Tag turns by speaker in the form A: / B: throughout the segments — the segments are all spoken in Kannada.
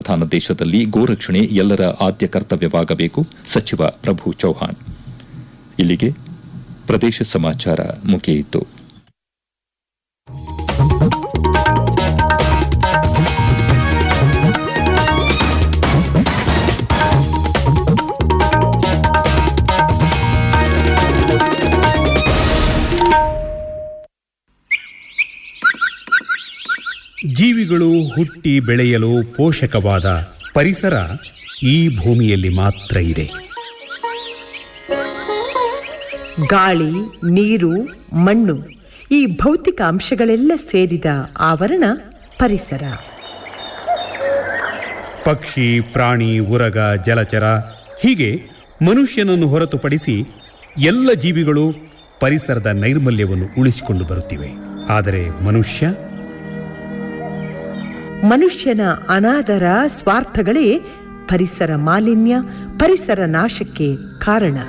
A: ಅನುಸಂಧಾನ ದೇಶದಲ್ಲಿ ಗೋರಕ್ಷಣೆ ಎಲ್ಲರ ಆದ್ಯ ಕರ್ತವ್ಯವಾಗಬೇಕು ಸಚಿವ ಪ್ರಭು ಚೌಹಾಣ್ ಇಲ್ಲಿಗೆ ಪ್ರದೇಶ ಸಮಾಚಾರ ಮುಗಿಯಿತು
B: ಜೀವಿಗಳು ಹುಟ್ಟಿ ಬೆಳೆಯಲು ಪೋಷಕವಾದ ಪರಿಸರ ಈ ಭೂಮಿಯಲ್ಲಿ ಮಾತ್ರ ಇದೆ
C: ಗಾಳಿ ನೀರು ಮಣ್ಣು ಈ ಭೌತಿಕ ಅಂಶಗಳೆಲ್ಲ ಸೇರಿದ ಆವರಣ ಪರಿಸರ
B: ಪಕ್ಷಿ ಪ್ರಾಣಿ ಉರಗ ಜಲಚರ ಹೀಗೆ ಮನುಷ್ಯನನ್ನು ಹೊರತುಪಡಿಸಿ ಎಲ್ಲ ಜೀವಿಗಳು ಪರಿಸರದ ನೈರ್ಮಲ್ಯವನ್ನು ಉಳಿಸಿಕೊಂಡು ಬರುತ್ತಿವೆ ಆದರೆ ಮನುಷ್ಯ
C: ಮನುಷ್ಯನ ಅನಾದರ ಸ್ವಾರ್ಥಗಳೇ ಪರಿಸರ ಮಾಲಿನ್ಯ ಪರಿಸರ ನಾಶಕ್ಕೆ ಕಾರಣ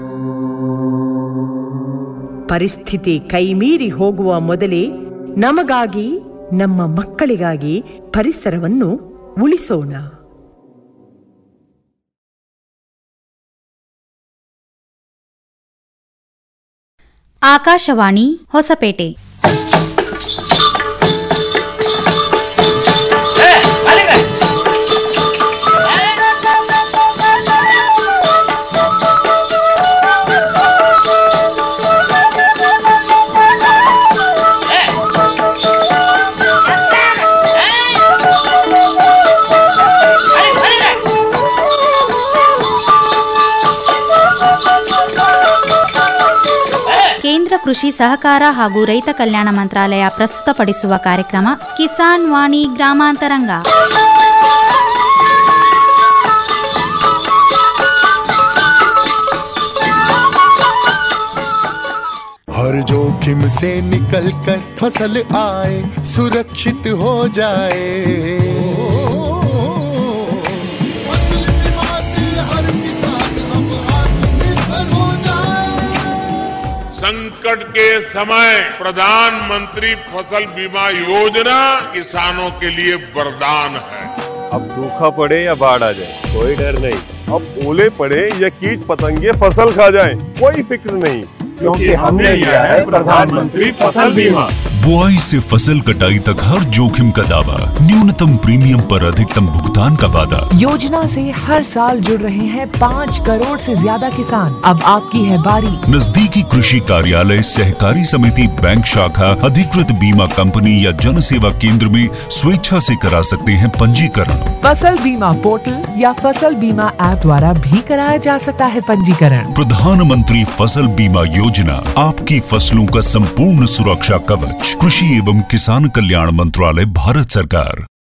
C: ಪರಿಸ್ಥಿತಿ ಕೈಮೀರಿ ಹೋಗುವ ಮೊದಲೇ ನಮಗಾಗಿ ನಮ್ಮ ಮಕ್ಕಳಿಗಾಗಿ ಪರಿಸರವನ್ನು ಉಳಿಸೋಣ
D: ಆಕಾಶವಾಣಿ ಹೊಸಪೇಟೆ ಕೇಂದ್ರ ಕೃಷಿ ಸಹಕಾರ ಹಾಗೂ ರೈತ ಕಲ್ಯಾಣ ಮಂತ್ರಾಲಯ ಪ್ರಸ್ತುತಪಡಿಸುವ ಕಾರ್ಯಕ್ರಮ ಕಿಸಾನ್ ವಾಣಿ ಗ್ರಾಮಾಂತರಂಗ
E: हर जोखिम से निकल कर फसल आए सुरक्षित हो जाए फसल बीमा से हर किसान अब आत्मनिर्भर हो जाए
F: संकट के समय प्रधानमंत्री फसल बीमा योजना किसानों के लिए वरदान है
G: अब सूखा पड़े या बाढ़ आ जाए कोई डर नहीं अब ओले पड़े या कीट पतंगे फसल खा जाए कोई फिक्र नहीं क्योंकि हमने लिया है प्रधानमंत्री फसल बीमा
H: बुआई से फसल कटाई तक हर जोखिम का दावा न्यूनतम प्रीमियम पर अधिकतम भुगतान का वादा
I: योजना से हर साल जुड़ रहे हैं पाँच करोड़ से ज्यादा किसान अब आपकी है बारी
H: नजदीकी कृषि कार्यालय सहकारी समिति बैंक शाखा अधिकृत बीमा कंपनी या जन सेवा केंद्र में स्वेच्छा से करा सकते हैं पंजीकरण
I: फसल बीमा पोर्टल या फसल बीमा ऐप द्वारा भी कराया जा सकता है पंजीकरण
H: प्रधानमंत्री फसल बीमा योजना आपकी फसलों का संपूर्ण सुरक्षा कवच कृषि एवं किसान कल्याण मंत्रालय भारत सरकार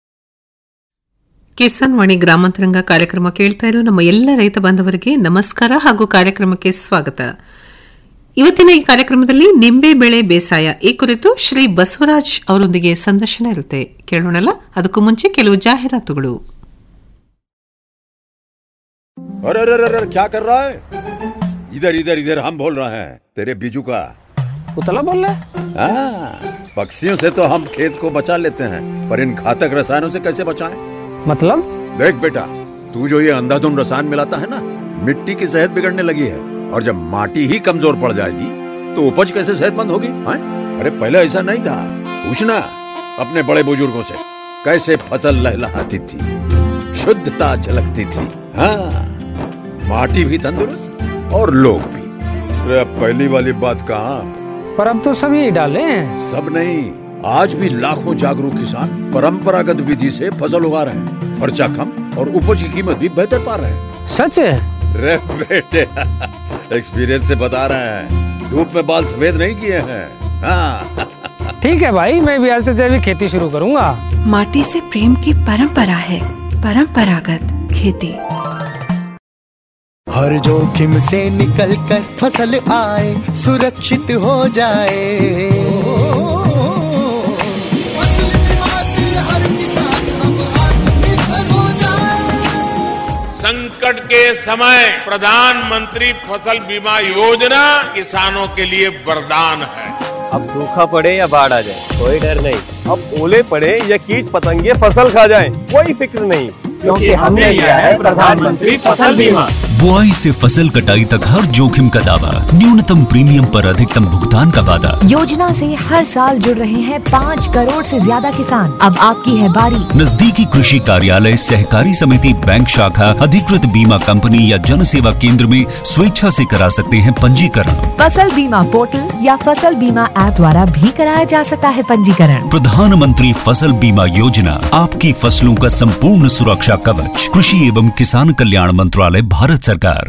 J: ಕಿಸಾನ್ ವಾಣಿ ಗ್ರಾಮಾಂತರಂಗ ಕಾರ್ಯಕ್ರಮ ಕೇಳ್ತಾ ಇರೋ ನಮ್ಮ ಎಲ್ಲ ರೈತ ಬಾಂಧವರಿಗೆ ನಮಸ್ಕಾರ ಹಾಗೂ ಕಾರ್ಯಕ್ರಮಕ್ಕೆ ಸ್ವಾಗತ ಇವತ್ತಿನ ಈ ಕಾರ್ಯಕ್ರಮದಲ್ಲಿ ನಿಂಬೆ ಬೆಳೆ ಬೇಸಾಯ ಈ ಕುರಿತು ಶ್ರೀ ಬಸವರಾಜ್ ಅವರೊಂದಿಗೆ ಸಂದರ್ಶನ ಇರುತ್ತೆ ಕೇಳೋಣಲ್ಲ ಅದಕ್ಕೂ ಮುಂಚೆ ಕೆಲವು ಜಾಹೀರಾತುಗಳು
K: अरे अरे अरे अरे, क्या कर रहा है इधर इधर इधर हम बोल रहे हैं तेरे बीजू का
L: उतला बोल रहा है
K: हाँ, पक्षियों से तो हम खेत को बचा लेते हैं पर इन घातक रसायनों से कैसे बचाएं?
L: मतलब
K: देख बेटा तू जो ये अंधाधुंध रसायन मिलाता है ना मिट्टी की सेहत बिगड़ने लगी है और जब माटी ही कमजोर पड़ जाएगी तो उपज कैसे सेहतमंद होगी हाँ? अरे पहले ऐसा नहीं था पूछना अपने बड़े बुजुर्गों से कैसे फसल लहलहाती थी शुद्धता झलकती थी हाँ माटी भी तंदुरुस्त और लोग भी अरे अब पहली वाली बात कहाँ
L: पर अब तो सब यही डाले हैं
K: सब नहीं आज भी लाखों जागरूक किसान परंपरागत विधि से फसल उगा रहे हैं खर्चा कम और उपज की कीमत भी बेहतर पा रहे हैं
L: सच है
K: रे बेटे एक्सपीरियंस से बता रहे हैं धूप में बाल सफेद नहीं किए हैं हाँ
L: ठीक है भाई मैं भी आज से जैविक खेती शुरू करूंगा
M: माटी से प्रेम की परंपरा है परंपरागत खेती
E: हर जोखिम से निकल कर फसल आए सुरक्षित हो जाए फसल बीमा से हर किसान अब आत्मनिर्भर हो जाए
F: संकट के समय प्रधानमंत्री फसल बीमा योजना किसानों के लिए वरदान है
G: अब सूखा पड़े या बाढ़ आ जाए कोई डर नहीं अब ओले पड़े या कीट पतंगे फसल खा जाए कोई फिक्र नहीं
N: क्योंकि हमने लिया है प्रधानमंत्री फसल बीमा
H: बुआई से फसल कटाई तक हर जोखिम का दावा न्यूनतम प्रीमियम पर अधिकतम भुगतान का वादा
I: योजना से हर साल जुड़ रहे हैं पाँच करोड़ से ज्यादा किसान अब आपकी है बारी
H: नजदीकी कृषि कार्यालय सहकारी समिति बैंक शाखा अधिकृत बीमा कंपनी या जन सेवा केंद्र में स्वेच्छा से करा सकते हैं पंजीकरण
I: फसल बीमा पोर्टल या फसल बीमा ऐप द्वारा भी कराया जा सकता है पंजीकरण
H: प्रधानमंत्री फसल बीमा योजना आपकी फसलों का संपूर्ण सुरक्षा कवच कृषि एवं किसान कल्याण मंत्रालय भारत सरकार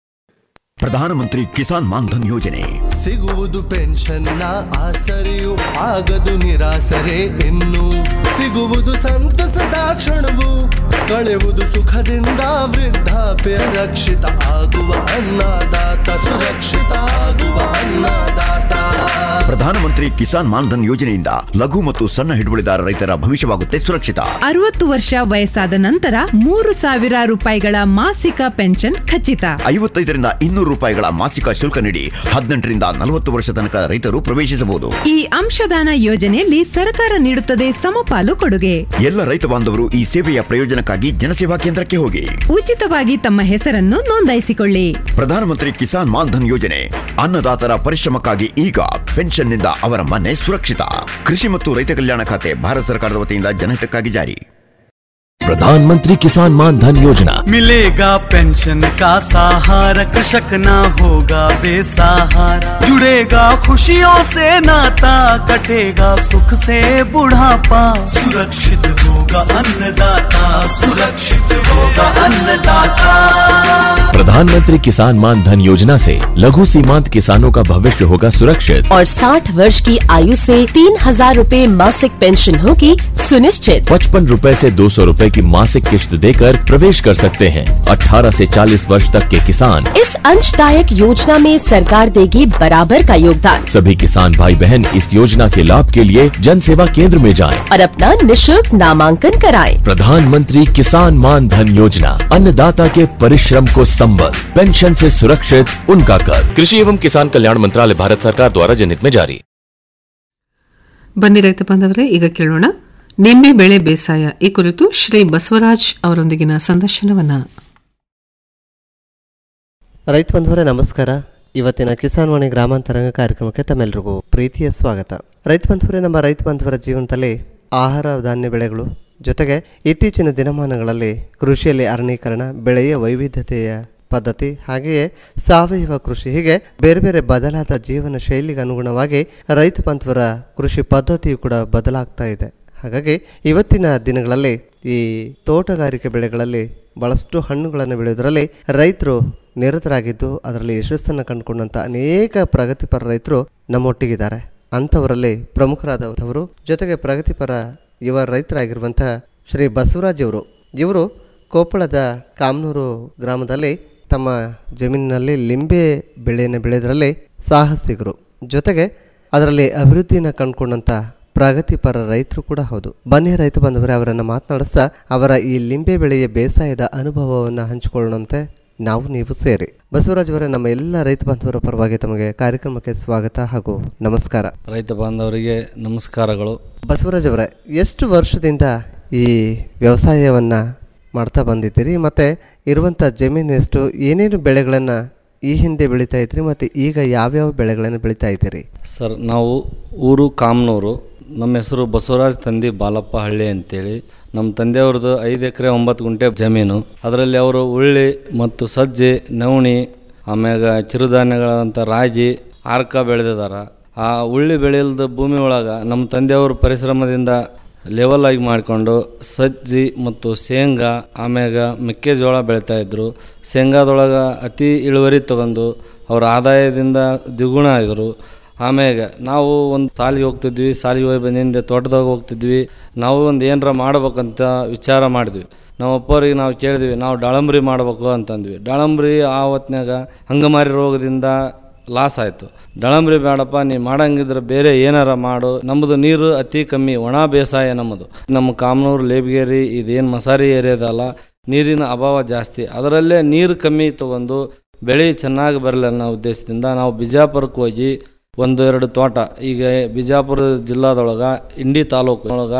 K: ಪ್ರಧಾನಮಂತ್ರಿ ಕಿಸಾನ್ ಮಾನ್ಧನ್ ಯೋಜನೆ
E: ಸಿಗುವುದು ಪೆನ್ಷನ್ನ ಆಸರೆಯು ಆಗದು ನಿರಾಸರೆ ಇನ್ನು ಸಿಗುವುದು ಸಂತಸದ ಕ್ಷಣವು ಕಳೆಯುವುದು ಸುಖದಿಂದ ವೃದ್ಧಾಪ್ಯ ರಕ್ಷಿತ ಆಗುವ ಅನ್ನದಾತ ಸುರಕ್ಷಿತ ಆಗುವ ಅನ್ನದಾತ
K: ಪ್ರಧಾನಮಂತ್ರಿ ಕಿಸಾನ್ ಮಾನ್ಧನ್ ಯೋಜನೆಯಿಂದ ಲಘು ಮತ್ತು ಸಣ್ಣ ಹಿಡುವಳಿದಾರ ರೈತರ ಭವಿಷ್ಯವಾಗುತ್ತೆ ಸುರಕ್ಷಿತ
O: ಅರವತ್ತು ವರ್ಷ ವಯಸ್ಸಾದ ನಂತರ ಮೂರು ಸಾವಿರ ರೂಪಾಯಿಗಳ ಮಾಸಿಕ ಪೆನ್ಷನ್ ಖಚಿತ
K: ಐವತ್ತೈದರಿಂದ ಇನ್ನೂರು ರೂಪಾಯಿಗಳ ಮಾಸಿಕ ಶುಲ್ಕ ನೀಡಿ ಹದಿನೆಂಟರಿಂದ ನಲವತ್ತು ವರ್ಷ ತನಕ ರೈತರು ಪ್ರವೇಶಿಸಬಹುದು
O: ಈ ಅಂಶದಾನ ಯೋಜನೆಯಲ್ಲಿ ಸರ್ಕಾರ ನೀಡುತ್ತದೆ ಸಮಪಾಲು ಕೊಡುಗೆ
K: ಎಲ್ಲ ರೈತ ಬಾಂಧವರು ಈ ಸೇವೆಯ ಪ್ರಯೋಜನಕ್ಕಾಗಿ ಜನಸೇವಾ ಕೇಂದ್ರಕ್ಕೆ ಹೋಗಿ
O: ಉಚಿತವಾಗಿ ತಮ್ಮ ಹೆಸರನ್ನು ನೋಂದಾಯಿಸಿಕೊಳ್ಳಿ
K: ಪ್ರಧಾನಮಂತ್ರಿ ಕಿಸಾನ್ ಮಾನ್ಧನ್ ಯೋಜನೆ ಅನ್ನದಾತರ ಪರಿಶ್ರಮಕ್ಕಾಗಿ ಈಗ ಪೆನ್ಷನ್ನಿಂದ ಅವರ ಮನೆ ಸುರಕ್ಷಿತ ಕೃಷಿ ಮತ್ತು ರೈತ ಕಲ್ಯಾಣ ಖಾತೆ ಭಾರತ ಸರ್ಕಾರದ ವತಿಯಿಂದ ಜನಹಿತಕ್ಕಾಗಿ ಜಾರಿ
P: प्रधानमंत्री किसान मान धन योजना
Q: मिलेगा पेंशन का सहारा कृषक ना होगा बेसहारा जुड़ेगा खुशियों से नाता कटेगा सुख से बुढ़ापा सुरक्षित होगा अन्नदाता सुरक्षित होगा अन्नदाता
P: प्रधानमंत्री किसान मान धन योजना से लघु सीमांत किसानों का भविष्य होगा सुरक्षित
R: और 60 वर्ष की आयु से तीन हजार रूपए मासिक पेंशन होगी सुनिश्चित
P: पचपन रूपए ऐसी दो सौ रूपए की मासिक किश्त देकर प्रवेश कर सकते हैं 18 से 40 वर्ष तक के किसान
R: इस अंशदायक योजना में सरकार देगी बराबर का योगदान
P: सभी किसान भाई बहन इस योजना के लाभ के लिए जन सेवा केंद्र में जाएं।
R: और अपना निशुल्क नामांकन कराएं।
P: प्रधानमंत्री किसान मान धन योजना अन्नदाता के परिश्रम को संबल पेंशन से सुरक्षित उनका कर कृषि एवं किसान कल्याण मंत्रालय भारत सरकार द्वारा जनहित में जारी
J: ಬನ್ನಿ ರೈತ ಬಾಂಧವರೇ ಈಗ ಕೇಳೋಣ ನಿಂಬೆ ಬೆಳೆ ಬೇಸಾಯ ಈ ಕುರಿತು ಶ್ರೀ ಬಸವರಾಜ್ ಅವರೊಂದಿಗಿನ ಸಂದರ್ಶನವನ್ನ
S: ರೈತ ಬಂಧುವರೇ ನಮಸ್ಕಾರ ಇವತ್ತಿನ ಕಿಸಾನ್ ವಾಣಿ ಗ್ರಾಮಾಂತರಂಗ ಕಾರ್ಯಕ್ರಮಕ್ಕೆ ತಮ್ಮೆಲ್ಲರಿಗೂ ಪ್ರೀತಿಯ ಸ್ವಾಗತ ರೈತ ಬಂಧುವರೇ ನಮ್ಮ ರೈತ ಬಾಂಧವರ ಜೀವನದಲ್ಲಿ ಆಹಾರ ಧಾನ್ಯ ಬೆಳೆಗಳು ಜೊತೆಗೆ ಇತ್ತೀಚಿನ ದಿನಮಾನಗಳಲ್ಲಿ ಕೃಷಿಯಲ್ಲಿ ಅರಣ್ಯೀಕರಣ ಬೆಳೆಯ ವೈವಿಧ್ಯತೆಯ ಪದ್ಧತಿ ಹಾಗೆಯೇ ಸಾವಯವ ಕೃಷಿ ಹೀಗೆ ಬೇರೆ ಬೇರೆ ಬದಲಾದ ಜೀವನ ಶೈಲಿಗೆ ಅನುಗುಣವಾಗಿ ರೈತ ಬಾಂಧವರ ಕೃಷಿ ಪದ್ಧತಿಯು ಕೂಡ ಬದಲಾಗ್ತಾ ಇದೆ ಹಾಗಾಗಿ ಇವತ್ತಿನ ದಿನಗಳಲ್ಲಿ ಈ ತೋಟಗಾರಿಕೆ ಬೆಳೆಗಳಲ್ಲಿ ಬಹಳಷ್ಟು ಹಣ್ಣುಗಳನ್ನು ಬೆಳೆಯುವುದರಲ್ಲಿ ರೈತರು ನಿರತರಾಗಿದ್ದು ಅದರಲ್ಲಿ ಯಶಸ್ಸನ್ನು ಕಂಡುಕೊಂಡಂಥ ಅನೇಕ ಪ್ರಗತಿಪರ ರೈತರು ನಮ್ಮೊಟ್ಟಿಗಿದ್ದಾರೆ ಅಂಥವರಲ್ಲಿ ಪ್ರಮುಖರಾದವರು ಜೊತೆಗೆ ಪ್ರಗತಿಪರ ಯುವ ರೈತರಾಗಿರುವಂಥ ಶ್ರೀ ಬಸವರಾಜ್ ಅವರು ಇವರು ಕೊಪ್ಪಳದ ಕಾಮನೂರು ಗ್ರಾಮದಲ್ಲಿ ತಮ್ಮ ಜಮೀನಿನಲ್ಲಿ ಲಿಂಬೆ ಬೆಳೆಯನ್ನು ಬೆಳೆಯೋದರಲ್ಲಿ ಸಾಹಸಿಗರು ಜೊತೆಗೆ ಅದರಲ್ಲಿ ಅಭಿವೃದ್ಧಿಯನ್ನು ಕಂಡುಕೊಂಡಂಥ ಪ್ರಗತಿಪರ ರೈತರು ಕೂಡ ಹೌದು ಬನ್ನಿ ರೈತ ಬಂದವರೇ ಅವರನ್ನು ಮಾತನಾಡಿಸ್ತಾ ಅವರ ಈ ಲಿಂಬೆ ಬೆಳೆಯ ಬೇಸಾಯದ ಅನುಭವವನ್ನು ಹಂಚಿಕೊಳ್ಳುವಂತೆ ನಾವು ನೀವು ಸೇರಿ ಬಸವರಾಜ್ ಅವರೇ ನಮ್ಮ ಎಲ್ಲ ರೈತ ಬಾಂಧವರ ಪರವಾಗಿ ತಮಗೆ ಕಾರ್ಯಕ್ರಮಕ್ಕೆ ಸ್ವಾಗತ ಹಾಗೂ ನಮಸ್ಕಾರ
T: ರೈತ ಬಾಂಧವರಿಗೆ ನಮಸ್ಕಾರಗಳು
S: ಬಸವರಾಜ್ ಅವರೇ ಎಷ್ಟು ವರ್ಷದಿಂದ ಈ ವ್ಯವಸಾಯವನ್ನು ಮಾಡ್ತಾ ಬಂದಿದ್ದೀರಿ ಮತ್ತು ಇರುವಂಥ ಜಮೀನು ಎಷ್ಟು ಏನೇನು ಬೆಳೆಗಳನ್ನು ಈ ಹಿಂದೆ ಬೆಳೀತಾ ಇದ್ರಿ ಮತ್ತು ಈಗ ಯಾವ್ಯಾವ ಬೆಳೆಗಳನ್ನು ಬೆಳೀತಾ ಇದ್ದೀರಿ
T: ಸರ್ ನಾವು ಊರು ಕಾಮನೂರು ನಮ್ಮ ಹೆಸರು ಬಸವರಾಜ್ ತಂದಿ ಬಾಲಪ್ಪ ಹಳ್ಳಿ ಅಂತೇಳಿ ನಮ್ಮ ತಂದೆಯವ್ರದ್ದು ಐದು ಎಕರೆ ಒಂಬತ್ತು ಗುಂಟೆ ಜಮೀನು ಅದರಲ್ಲಿ ಅವರು ಉಳ್ಳಿ ಮತ್ತು ಸಜ್ಜೆ ನವಣಿ ಆಮ್ಯಾಗ ಚಿರುಧಾನ್ಯಗಳಾದಂಥ ರಾಗಿ ಆರ್ಕ ಬೆಳೆದಿದಾರ ಆ ಉಳ್ಳಿ ಬೆಳೆಯಲ್ದ ಭೂಮಿ ಒಳಗೆ ನಮ್ಮ ತಂದೆಯವರು ಪರಿಶ್ರಮದಿಂದ ಲೆವೆಲ್ ಆಗಿ ಮಾಡಿಕೊಂಡು ಸಜ್ಜಿ ಮತ್ತು ಶೇಂಗಾ ಆಮ್ಯಾಗ ಮೆಕ್ಕೆಜೋಳ ಬೆಳೀತಾಯಿದ್ರು ಶೇಂಗಾದೊಳಗೆ ಅತಿ ಇಳುವರಿ ತಗೊಂಡು ಅವ್ರ ಆದಾಯದಿಂದ ದ್ವಿಗುಣ ಆದರು ಆಮ್ಯಾಗ ನಾವು ಒಂದು ಸಾಲಿಗೆ ಹೋಗ್ತಿದ್ವಿ ಸಾಲಿಗೆ ಹೋಗಿ ಬಂದಿಂದ ತೋಟದಾಗ ಹೋಗ್ತಿದ್ವಿ ನಾವು ಒಂದು ಏನರ ಮಾಡ್ಬೇಕಂತ ವಿಚಾರ ಮಾಡಿದ್ವಿ ನಮ್ಮ ಅಪ್ಪವ್ರಿಗೆ ನಾವು ಕೇಳಿದ್ವಿ ನಾವು ದಾಳಂಬ್ರಿ ಮಾಡಬೇಕು ಅಂತಂದ್ವಿ ದಾಳಂಬ್ರಿ ಆ ಹೊತ್ನ್ಯಾಗ ಹಂಗಮಾರಿ ರೋಗದಿಂದ ಲಾಸ್ ಆಯಿತು ದಾಳಂಬ್ರಿ ಬೇಡಪ್ಪ ನೀ ಮಾಡಂಗಿದ್ರೆ ಬೇರೆ ಏನಾರ ಮಾಡು ನಮ್ಮದು ನೀರು ಅತಿ ಕಮ್ಮಿ ಒಣ ಬೇಸಾಯ ನಮ್ಮದು ನಮ್ಮ ಕಾಮನೂರು ಲೇಬ್ಗೇರಿ ಇದೇನು ಮಸಾರಿ ಏರಿಯಾದಲ್ಲ ನೀರಿನ ಅಭಾವ ಜಾಸ್ತಿ ಅದರಲ್ಲೇ ನೀರು ಕಮ್ಮಿ ತಗೊಂಡು ಬೆಳೆ ಚೆನ್ನಾಗಿ ಬರಲಿ ಅನ್ನೋ ಉದ್ದೇಶದಿಂದ ನಾವು ಬಿಜಾಪುರಕ್ಕೆ ಹೋಗಿ ಒಂದು ಎರಡು ತೋಟ ಈಗ ಬಿಜಾಪುರ ಜಿಲ್ಲಾದೊಳಗೆ ಇಂಡಿ ತಾಲೂಕು ಒಳಗೆ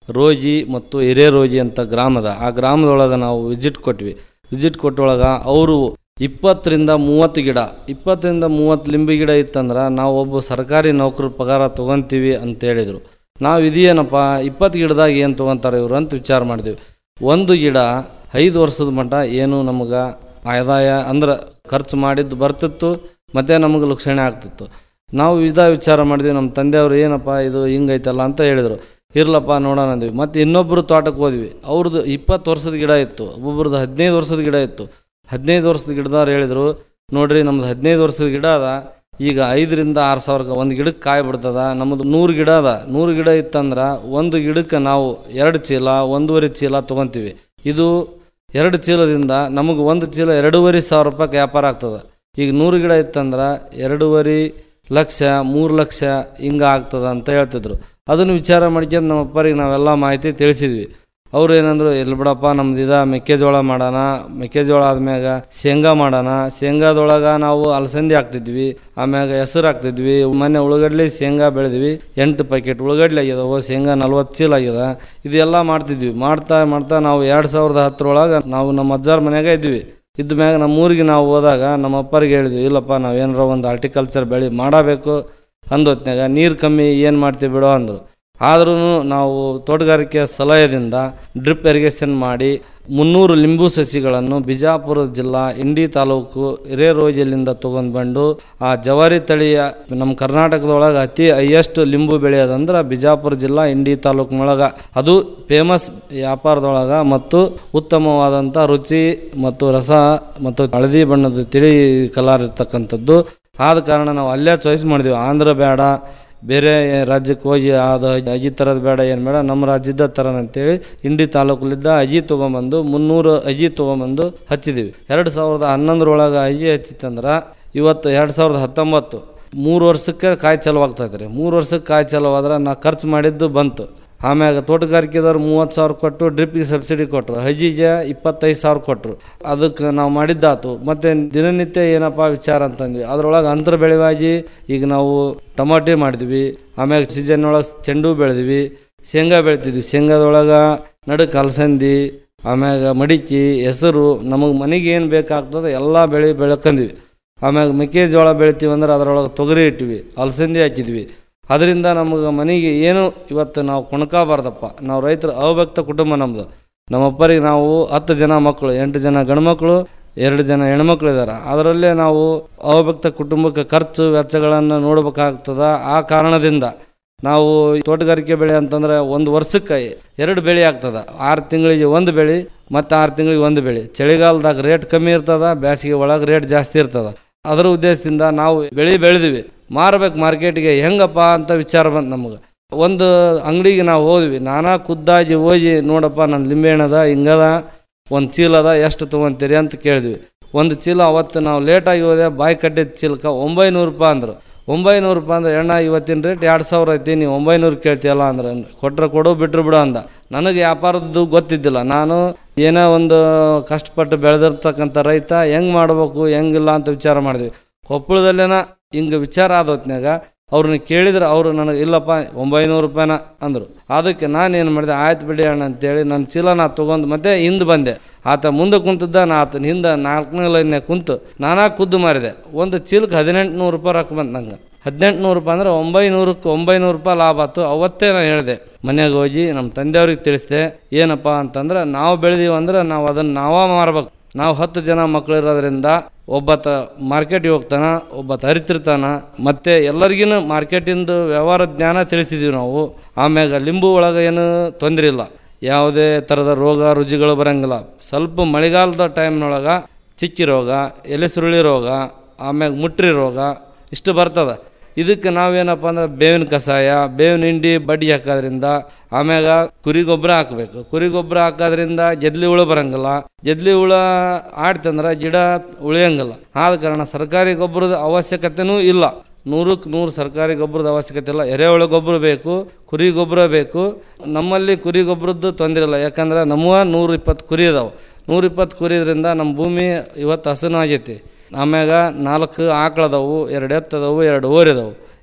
T: ರೋಜಿ ಮತ್ತು ಹಿರೇರೋಜಿ ಅಂತ ಗ್ರಾಮದ ಆ ಗ್ರಾಮದೊಳಗೆ ನಾವು ವಿಸಿಟ್ ಕೊಟ್ವಿ ವಿಸಿಟ್ ಕೊಟ್ಟೊಳಗೆ ಅವರು ಇಪ್ಪತ್ತರಿಂದ ಮೂವತ್ತು ಗಿಡ ಇಪ್ಪತ್ತರಿಂದ ಮೂವತ್ತು ಲಿಂಬೆ ಗಿಡ ಇತ್ತಂದ್ರೆ ನಾವು ಒಬ್ಬ ಸರ್ಕಾರಿ ನೌಕರ ಪಗಾರ ತೊಗೊತೀವಿ ಅಂತ ಹೇಳಿದರು ನಾವು ಇದೇನಪ್ಪ ಇಪ್ಪತ್ತು ಗಿಡದಾಗ ಏನು ತೊಗೊತಾರೆ ಇವರು ಅಂತ ವಿಚಾರ ಮಾಡಿದ್ವಿ ಒಂದು ಗಿಡ ಐದು ವರ್ಷದ ಮಟ್ಟ ಏನು ನಮಗೆ ಆದಾಯ ಅಂದ್ರೆ ಖರ್ಚು ಮಾಡಿದ್ದು ಬರ್ತಿತ್ತು ಮತ್ತು ನಮಗೆ ಲಕ್ಷಣೆ ಆಗ್ತಿತ್ತು ನಾವು ಇದ ವಿಚಾರ ಮಾಡಿದ್ವಿ ನಮ್ಮ ತಂದೆಯವರು ಏನಪ್ಪ ಇದು ಹಿಂಗೈತಲ್ಲ ಅಂತ ಹೇಳಿದರು ಇರ್ಲಪ್ಪ ನೋಡೋಣ ಅಂದ್ವಿ ಮತ್ತು ಇನ್ನೊಬ್ಬರು ತೋಟಕ್ಕೆ ಹೋದ್ವಿ ಅವ್ರದ್ದು ಇಪ್ಪತ್ತು ವರ್ಷದ ಗಿಡ ಇತ್ತು ಒಬ್ಬರದ್ದು ಹದಿನೈದು ವರ್ಷದ ಗಿಡ ಇತ್ತು ಹದಿನೈದು ವರ್ಷದ ಗಿಡದವ್ರು ಹೇಳಿದರು ನೋಡ್ರಿ ನಮ್ದು ಹದಿನೈದು ವರ್ಷದ ಗಿಡ ಅದ ಈಗ ಐದರಿಂದ ಆರು ಸಾವಿರಕ್ಕೆ ಒಂದು ಗಿಡಕ್ಕೆ ಕಾಯಿ ಬಿಡ್ತದ ನಮ್ಮದು ನೂರು ಗಿಡ ಅದ ನೂರು ಗಿಡ ಇತ್ತಂದ್ರೆ ಒಂದು ಗಿಡಕ್ಕೆ ನಾವು ಎರಡು ಚೀಲ ಒಂದೂವರೆ ಚೀಲ ತೊಗೊತೀವಿ ಇದು ಎರಡು ಚೀಲದಿಂದ ನಮಗೆ ಒಂದು ಚೀಲ ಎರಡೂವರೆ ಸಾವಿರ ರೂಪಾಯಿಗೆ ವ್ಯಾಪಾರ ಆಗ್ತದೆ ಈಗ ನೂರು ಗಿಡ ಇತ್ತಂದ್ರೆ ಎರಡೂವರೆ ಲಕ್ಷ ಮೂರು ಲಕ್ಷ ಹಿಂಗೆ ಆಗ್ತದ ಅಂತ ಹೇಳ್ತಿದ್ರು ಅದನ್ನು ವಿಚಾರ ಮಾಡ್ಕೊಂಡು ನಮ್ಮ ಅಪ್ಪರಿಗೆ ನಾವೆಲ್ಲ ಮಾಹಿತಿ ತಿಳಿಸಿದ್ವಿ ಅವ್ರು ಏನಂದ್ರು ಎಲ್ಲಿ ಬಿಡಪ್ಪ ನಮ್ದು ಇದ ಮೆಕ್ಕೆಜೋಳ ಮಾಡೋಣ ಮೆಕ್ಕೆಜೋಳ ಆದ್ಮ್ಯಾಗ ಶೇಂಗಾ ಮಾಡೋಣ ಶೇಂಗಾದೊಳಗೆ ನಾವು ಅಲಸಂದಿ ಹಾಕ್ತಿದ್ವಿ ಆಮ್ಯಾಗ ಹೆಸರು ಹಾಕ್ತಿದ್ವಿ ಮೊನ್ನೆ ಉಳ್ಳಗಡ್ಲಿ ಶೇಂಗಾ ಬೆಳೆದ್ವಿ ಎಂಟು ಪ್ಯಾಕೆಟ್ ಉಳ್ಳಗಡ್ಲಿ ಆಗ್ಯದವು ಶೇಂಗಾ ನಲ್ವತ್ತು ಚೀಲ ಆಗ್ಯದ ಇದೆಲ್ಲ ಮಾಡ್ತಿದ್ವಿ ಮಾಡ್ತಾ ಮಾಡ್ತಾ ನಾವು ಎರಡು ಸಾವಿರದ ಹತ್ತರೊಳಗೆ ನಾವು ನಮ್ಮ ಅಜ್ಜಾರ ಮನ್ಯಾಗ ಇದ್ವಿ ಇದ್ದ ಮ್ಯಾಗ ನಮ್ಮ ಊರಿಗೆ ನಾವು ಹೋದಾಗ ನಮ್ಮ ಅಪ್ಪರಿಗೆ ಹೇಳಿದ್ವಿ ಇಲ್ಲಪ್ಪ ನಾವು ಏನಾರ ಒಂದು ಆರ್ಟಿಕಲ್ಚರ್ ಬೆಳೆ ಮಾಡಬೇಕು ಅಂದೊತ್ನಾಗ ನೀರು ಕಮ್ಮಿ ಏನು ಮಾಡ್ತೀವಿ ಬಿಡೋ ಅಂದರು ಆದ್ರೂ ನಾವು ತೋಟಗಾರಿಕೆ ಸಲಹೆಯಿಂದ ಡ್ರಿಪ್ ಇರಿಗೇಷನ್ ಮಾಡಿ ಮುನ್ನೂರು ಲಿಂಬು ಸಸಿಗಳನ್ನು ಬಿಜಾಪುರ ಜಿಲ್ಲಾ ಇಂಡಿ ತಾಲೂಕು ಹಿರೇರೋಜಲಿಂದ ತೊಗೊಂಡು ಬಂದು ಆ ಜವಾರಿ ತಳಿಯ ನಮ್ಮ ಕರ್ನಾಟಕದೊಳಗೆ ಅತಿ ಹೈಯೆಸ್ಟ್ ಲಿಂಬು ಬೆಳೆಯೋದಂದ್ರೆ ಬಿಜಾಪುರ ಜಿಲ್ಲಾ ಇಂಡಿ ತಾಲೂಕಿನೊಳಗೆ ಅದು ಫೇಮಸ್ ವ್ಯಾಪಾರದೊಳಗೆ ಮತ್ತು ಉತ್ತಮವಾದಂಥ ರುಚಿ ಮತ್ತು ರಸ ಮತ್ತು ಹಳದಿ ಬಣ್ಣದ ತಿಳಿ ಕಲರ್ ಇರ್ತಕ್ಕಂಥದ್ದು ಆದ ಕಾರಣ ನಾವು ಅಲ್ಲೇ ಚಾಯ್ಸ್ ಮಾಡಿದ್ವಿ ಆಂಧ್ರ ಬೇಡ ಬೇರೆ ರಾಜ್ಯಕ್ಕೆ ಹೋಗಿ ಅದು ಅಜಿ ಥರದ್ದು ಬೇಡ ಏನು ಬೇಡ ನಮ್ಮ ರಾಜ್ಯದ ಥರ ಅಂತೇಳಿ ಇಂಡಿ ತಾಲೂಕಲ್ಲಿದ್ದ ಅಜಿ ತೊಗೊಂಬಂದು ಮುನ್ನೂರು ಅಜಿ ತೊಗೊಂಬಂದು ಹಚ್ಚಿದ್ದೀವಿ ಎರಡು ಸಾವಿರದ ಹನ್ನೊಂದರೊಳಗೆ ಅಜಿ ಹಚ್ಚಿತ್ತಂದ್ರೆ ಇವತ್ತು ಎರಡು ಸಾವಿರದ ಹತ್ತೊಂಬತ್ತು ಮೂರು ವರ್ಷಕ್ಕೆ ಕಾಯಿ ಚಲೋ ಆಗ್ತಾ ಇದ್ರಿ ಮೂರು ವರ್ಷಕ್ಕೆ ಕಾಯಿ ಚಲೋ ಆದ್ರೆ ನಾ ಖರ್ಚು ಮಾಡಿದ್ದು ಬಂತು ಆಮ್ಯಾಗ ತೋಟಗಾರಿಕೆದವ್ರು ಮೂವತ್ತು ಸಾವಿರ ಕೊಟ್ಟು ಡ್ರಿಪ್ಪಿಗೆ ಸಬ್ಸಿಡಿ ಕೊಟ್ಟರು ಹಜ್ಜಿಗೆ ಇಪ್ಪತ್ತೈದು ಸಾವಿರ ಕೊಟ್ಟರು ಅದಕ್ಕೆ ನಾವು ಮಾಡಿದ್ದಾತು ಮತ್ತು ದಿನನಿತ್ಯ ಏನಪ್ಪ ವಿಚಾರ ಅಂತಂದ್ವಿ ಅದ್ರೊಳಗೆ ಅಂತರ ಬೆಳೆವಾಗಿ ಈಗ ನಾವು ಟೊಮಾಟೆ ಮಾಡಿದ್ವಿ ಆಮ್ಯಾಗ ಸೀಸನ್ ಒಳಗೆ ಚೆಂಡು ಬೆಳೆದ್ವಿ ಶೇಂಗಾ ಬೆಳಿತಿದ್ವಿ ಶೇಂಗಾದೊಳಗೆ ನಡುಕ್ ಅಲಸಂದಿ ಆಮ್ಯಾಗ ಮಡಿಕೆ ಹೆಸರು ನಮಗೆ ಮನೆಗೆ ಏನು ಬೇಕಾಗ್ತದೆ ಎಲ್ಲ ಬೆಳೆ ಬೆಳ್ಕೊಂಡ್ವಿ ಆಮ್ಯಾಗ ಮೆಕ್ಕೆಜೋಳ ಬೆಳಿತೀವಿ ಅಂದ್ರೆ ಅದರೊಳಗೆ ತೊಗರಿ ಇಟ್ವಿ ಅಲಸಂದಿ ಹಾಕಿದ್ವಿ ಅದರಿಂದ ನಮಗೆ ಮನೆಗೆ ಏನು ಇವತ್ತು ನಾವು ಕೊಣ್ಕೋಬಾರ್ದಪ್ಪ ನಾವು ರೈತರ ಅಭಕ್ತ ಕುಟುಂಬ ನಮ್ಮದು ನಮ್ಮಪ್ಪರಿಗೆ ನಾವು ಹತ್ತು ಜನ ಮಕ್ಕಳು ಎಂಟು ಜನ ಗಂಡ್ಮಕ್ಳು ಎರಡು ಜನ ಹೆಣ್ಮಕ್ಳು ಇದ್ದಾರೆ ಅದರಲ್ಲೇ ನಾವು ಅಭಕ್ತ ಕುಟುಂಬಕ್ಕೆ ಖರ್ಚು ವೆಚ್ಚಗಳನ್ನು ನೋಡ್ಬೇಕಾಗ್ತದ ಆ ಕಾರಣದಿಂದ ನಾವು ಈ ತೋಟಗಾರಿಕೆ ಬೆಳೆ ಅಂತಂದ್ರೆ ಒಂದು ವರ್ಷಕ್ಕೆ ಎರಡು ಬೆಳೆ ಆಗ್ತದ ಆರು ತಿಂಗಳಿಗೆ ಒಂದು ಬೆಳೆ ಮತ್ತು ಆರು ತಿಂಗಳಿಗೆ ಒಂದು ಬೆಳೆ ಚಳಿಗಾಲದಾಗ ರೇಟ್ ಕಮ್ಮಿ ಇರ್ತದ ಬೇಸಿಗೆ ಒಳಗೆ ರೇಟ್ ಜಾಸ್ತಿ ಇರ್ತದ ಅದರ ಉದ್ದೇಶದಿಂದ ನಾವು ಬೆಳೆ ಬೆಳೆದ್ವಿ ಮಾರ್ಬೇಕು ಮಾರ್ಕೆಟ್ಗೆ ಹೆಂಗಪ್ಪ ಅಂತ ವಿಚಾರ ಬಂತು ನಮಗೆ ಒಂದು ಅಂಗಡಿಗೆ ನಾವು ಹೋದ್ವಿ ನಾನಾ ಖುದ್ದಾಗಿ ಹೋಗಿ ನೋಡಪ್ಪ ನನ್ನ ಲಿಂಬೆಹಣ್ಣದ ಹಿಂಗದ ಒಂದು ಚೀಲದ ಎಷ್ಟು ತೊಗೊಂತೀರಿ ಅಂತ ಕೇಳಿದ್ವಿ ಒಂದು ಚೀಲ ಅವತ್ತು ನಾವು ಲೇಟಾಗಿ ಹೋದೆ ಬಾಯಿ ಕಟ್ಟಿದ ಚೀಲಕ್ಕೆ ಒಂಬೈನೂರು ರೂಪಾಯಿ ಅಂದರು ಒಂಬೈನೂರು ರೂಪಾಯಿ ಅಂದ್ರೆ ಎಣ್ಣ ಇವತ್ತಿನ ರೇಟ್ ಎರಡು ಸಾವಿರ ಐತಿ ನೀವು ಒಂಬೈನೂರು ಕೇಳ್ತೀಯಲ್ಲ ಅಂದ್ರೆ ಕೊಟ್ರೆ ಕೊಡು ಬಿಟ್ರು ಬಿಡು ಅಂದ ನನಗೆ ವ್ಯಾಪಾರದ್ದು ಗೊತ್ತಿದ್ದಿಲ್ಲ ನಾನು ಏನೋ ಒಂದು ಕಷ್ಟಪಟ್ಟು ಬೆಳೆದಿರ್ತಕ್ಕಂಥ ರೈತ ಹೆಂಗೆ ಮಾಡ್ಬೇಕು ಹೆಂಗಿಲ್ಲ ಅಂತ ವಿಚಾರ ಮಾಡಿದ್ವಿ ಕೊಪ್ಪಳದಲ್ಲೇನ ಹಿಂಗೆ ವಿಚಾರ ಆದ ಹೊತ್ನ್ಯಾಗ ಅವ್ರನ್ನ ಕೇಳಿದ್ರೆ ಅವರು ನನಗೆ ಇಲ್ಲಪ್ಪ ಒಂಬೈನೂರು ರೂಪಾಯಿನ ಅಂದರು ಅದಕ್ಕೆ ನಾನು ಏನು ಮಾಡಿದೆ ಆಯ್ತು ಬಿಡಿ ಅಣ್ಣ ಅಂತೇಳಿ ನನ್ನ ಚೀಲ ನಾ ತೊಗೊಂಡು ಮತ್ತೆ ಹಿಂದೆ ಬಂದೆ ಆತ ಮುಂದೆ ಕುಂತಿದ್ದ ನಾ ಆತನ ಹಿಂದೆ ನಾಲ್ಕನೇ ಲೈನ್ಯಾಗ ಕುಂತು ನಾನಾ ಖುದ್ದು ಮಾರಿದೆ ಒಂದು ಚೀಲಕ್ಕೆ ಹದಿನೆಂಟು ನೂರು ರೂಪಾಯಿ ರೊಕ್ಕ ಬಂತು ನಂಗೆ ಹದಿನೆಂಟು ನೂರು ರೂಪಾಯಿ ಅಂದ್ರೆ ಒಂಬೈನೂರಕ್ಕೆ ಒಂಬೈನೂರು ರೂಪಾಯಿ ಲಾಭ ಆಯ್ತು ಅವತ್ತೇ ನಾನು ಹೇಳಿದೆ ಮನೆಗೆ ಹೋಗಿ ನಮ್ಮ ತಂದೆಯವ್ರಿಗೆ ತಿಳಿಸಿದೆ ಏನಪ್ಪ ಅಂತಂದ್ರೆ ನಾವು ಬೆಳೆದೀವಿ ಅಂದ್ರೆ ನಾವು ಅದನ್ನು ನಾವೇ ಮಾರ್ಬೇಕು ನಾವು ಹತ್ತು ಜನ ಮಕ್ಕಳು ಇರೋದ್ರಿಂದ ಒಬ್ಬತ್ತ ಮಾರ್ಕೆಟಿಗೆ ಹೋಗ್ತಾನ ಒಬ್ಬತ್ತ ಹರಿತಿರ್ತಾನ ಮತ್ತು ಎಲ್ಲರಿಗೂ ಮಾರ್ಕೆಟಿಂದು ವ್ಯವಹಾರ ಜ್ಞಾನ ತಿಳಿಸಿದ್ದೀವಿ ನಾವು ಆಮ್ಯಾಗ ಲಿಂಬು ಒಳಗೆ ಏನು ತೊಂದರೆ ಇಲ್ಲ ಯಾವುದೇ ಥರದ ರೋಗ ರುಜಿಗಳು ಬರಂಗಿಲ್ಲ ಸ್ವಲ್ಪ ಮಳೆಗಾಲದ ಟೈಮ್ನೊಳಗೆ ಚಿಕ್ಕಿ ರೋಗ ಎಲೆ ಸುರುಳಿ ರೋಗ ಆಮ್ಯಾಗ ಮುಟ್ರಿ ರೋಗ ಇಷ್ಟು ಬರ್ತದೆ ಇದಕ್ಕೆ ನಾವೇನಪ್ಪ ಅಂದ್ರೆ ಬೇವಿನ ಕಷಾಯ ಬೇವಿನ ಹಿಂಡಿ ಬಡ್ಡಿ ಹಾಕೋದ್ರಿಂದ ಆಮ್ಯಾಗ ಕುರಿ ಗೊಬ್ಬರ ಹಾಕಬೇಕು ಕುರಿ ಗೊಬ್ಬರ ಹಾಕೋದ್ರಿಂದ ಗೆದ್ಲಿ ಹುಳು ಬರಂಗಿಲ್ಲ ಗೆದ್ಲಿ ಹುಳ ಆಡ್ತಂದ್ರೆ ಗಿಡ ಉಳಿಯಂಗಿಲ್ಲ ಆದ ಕಾರಣ ಸರ್ಕಾರಿ ಗೊಬ್ಬರದ ಅವಶ್ಯಕತೆನೂ ಇಲ್ಲ ನೂರಕ್ಕೆ ನೂರು ಸರ್ಕಾರಿ ಗೊಬ್ಬರದ ಅವಶ್ಯಕತೆ ಇಲ್ಲ ಎರೆಹುಳ ಗೊಬ್ಬರ ಬೇಕು ಕುರಿ ಗೊಬ್ಬರ ಬೇಕು ನಮ್ಮಲ್ಲಿ ಕುರಿ ಗೊಬ್ಬರದ್ದು ತೊಂದರೆ ಇಲ್ಲ ಯಾಕಂದ್ರೆ ನಮ್ಮ ನೂರ ಇಪ್ಪತ್ತು ಕುರಿ ಇದಾವೆ ನೂರ ಇಪ್ಪತ್ತು ಕುರಿ ಇದರಿಂದ ನಮ್ಮ ಭೂಮಿ ಇವತ್ತು ಹಸನಾಗೈತಿ ಆಮ್ಯಾಗ ನಾಲ್ಕು ಆಕಳದವು ಎರಡು ಎತ್ತದವು ಎರಡು ಓರಿದವು